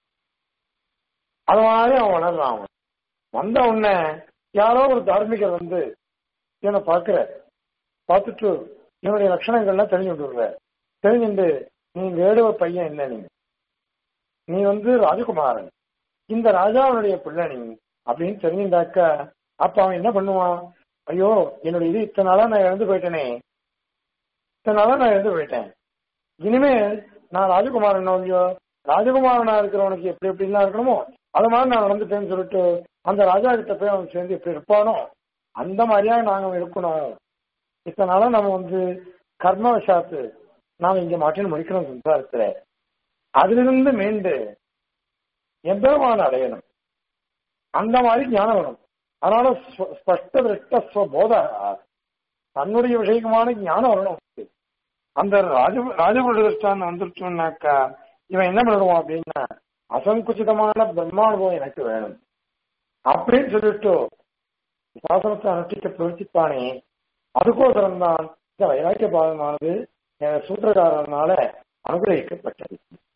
அது மாதிரி அவன் வளர்றான் அவன் வந்த உடனே யாரோ ஒரு தார்மிகர் வந்து இவனை பார்க்கிற பார்த்துட்டு இவனுடைய லட்சணங்கள்லாம் தெரிஞ்சு விட்டுருவ தெரிஞ்சுட்டு நீ வேடுவ பையன் இல்லை நீ நீ வந்து ராஜகுமாரன் இந்த ராஜாவுடைய பிள்ளை நீ அப்படின்னு தெரிஞ்சுட்டாக்கா அப்ப அவன் என்ன பண்ணுவான் ஐயோ என்னுடைய இது இத்தனை நாளா நான் இழந்து போயிட்டேனே இத்தனை நாளா நான் இழந்து போயிட்டேன் இனிமேல் நான் ராஜகுமாரன் இல்லையோ ராஜகுமாரனா இருக்கிறவனுக்கு எப்படி எப்படிலாம் இருக்கணுமோ அது மாதிரி நான் நடந்துட்டேன்னு சொல்லிட்டு அந்த ராஜா கிட்ட போய் அவன் சேர்ந்து எப்படி இருப்பானோ அந்த மாதிரியா நாங்க இருக்கணும் இத்தனை நாளா நம்ம வந்து கர்மவசாத்து நாம இங்க மாட்டின்னு முடிக்கணும் சம்சாரத்துல அதிலிருந்து மீண்டு எம்பெருமான அடையணும் அந்த மாதிரி ஞானம் வேணும் அதனால ஸ்வ- ஸ்பஷ்ட திருஷ்ட ஸ்வபோத தன்னுடைய விஷயமான ஞானம் வரணும் அவனுக்கு. அந்த ராஜ ராஜபுருஷ திருஷ்டாந்தம் வந்துருச்சோம்னாக்கா இவன் என்ன பண்ணுவான் அப்படின்னா அசங்குச்சிதமான பிரம்மானுபவம் எனக்கு வேணும் அப்படின்னு சொல்லிட்டு சாசனத்தை அனுஷ்டிக்க பிரவர்த்திப்பானே அதுக்கோசரம் தான் இந்த வைராக்கிய பாதமானது அஹ், சூத்திரக்காரனால அனுகிரகிக்கப்பட்டது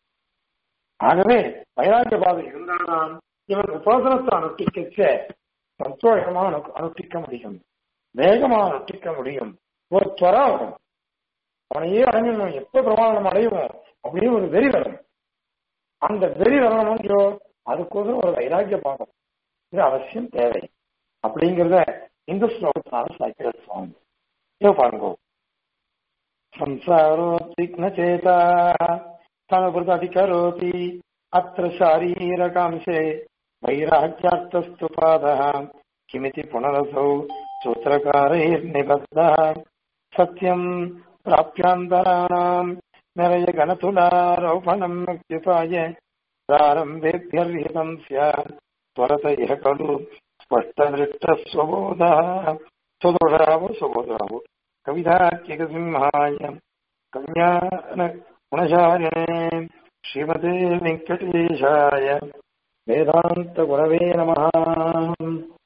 ஆகவே வைராக்கிய பாதம் இருந்தால்தான் இவன் உபாசனத்தை அனுஷ்டிக்க சந்தோஷமா அனு- அனுஷ்டிக்க முடியும் வேகமா அனுஷ்டிக்க முடியும் ஒரு துவரா வரும் அவனையே அடைஞ்சிடணும் எப்ப பிரமாணம் அடையுமோ அப்படின்னு ஒரு வெறி வரும் அந்த வெறி வரணும்ன்றோ அதுக்கோசரம் ஒரு வைராக்கிய பாதம் இது அவசியம் தேவை அப்படிங்கிறத இந்த ஸ்லோகத்தினால சாய்க்கிற சுவாமி இதோ பாருங்க संसारोद्विग्नचेता तनुभृदधिकरोति अत्र शारीरकांशे वैराग्यार्थस्तु पादः किमिति पुनरसौ सूत्रकारैर्निबद्धः सत्यम् प्राप्यान्तराणाम् निरयगणतुलारोपणम् मुक्त्युपाय प्रारम्भेभ्यर्हितम् स्यात् त्वरत इह खलु स्पष्टदृष्टस्वबोधः स्वदोषावो स्वबोधरावो कवितार्किकसिंहाय कल्याण गुणशालिने श्रीमते वेङ्कटेशाय वेदान्तगुरवे नमः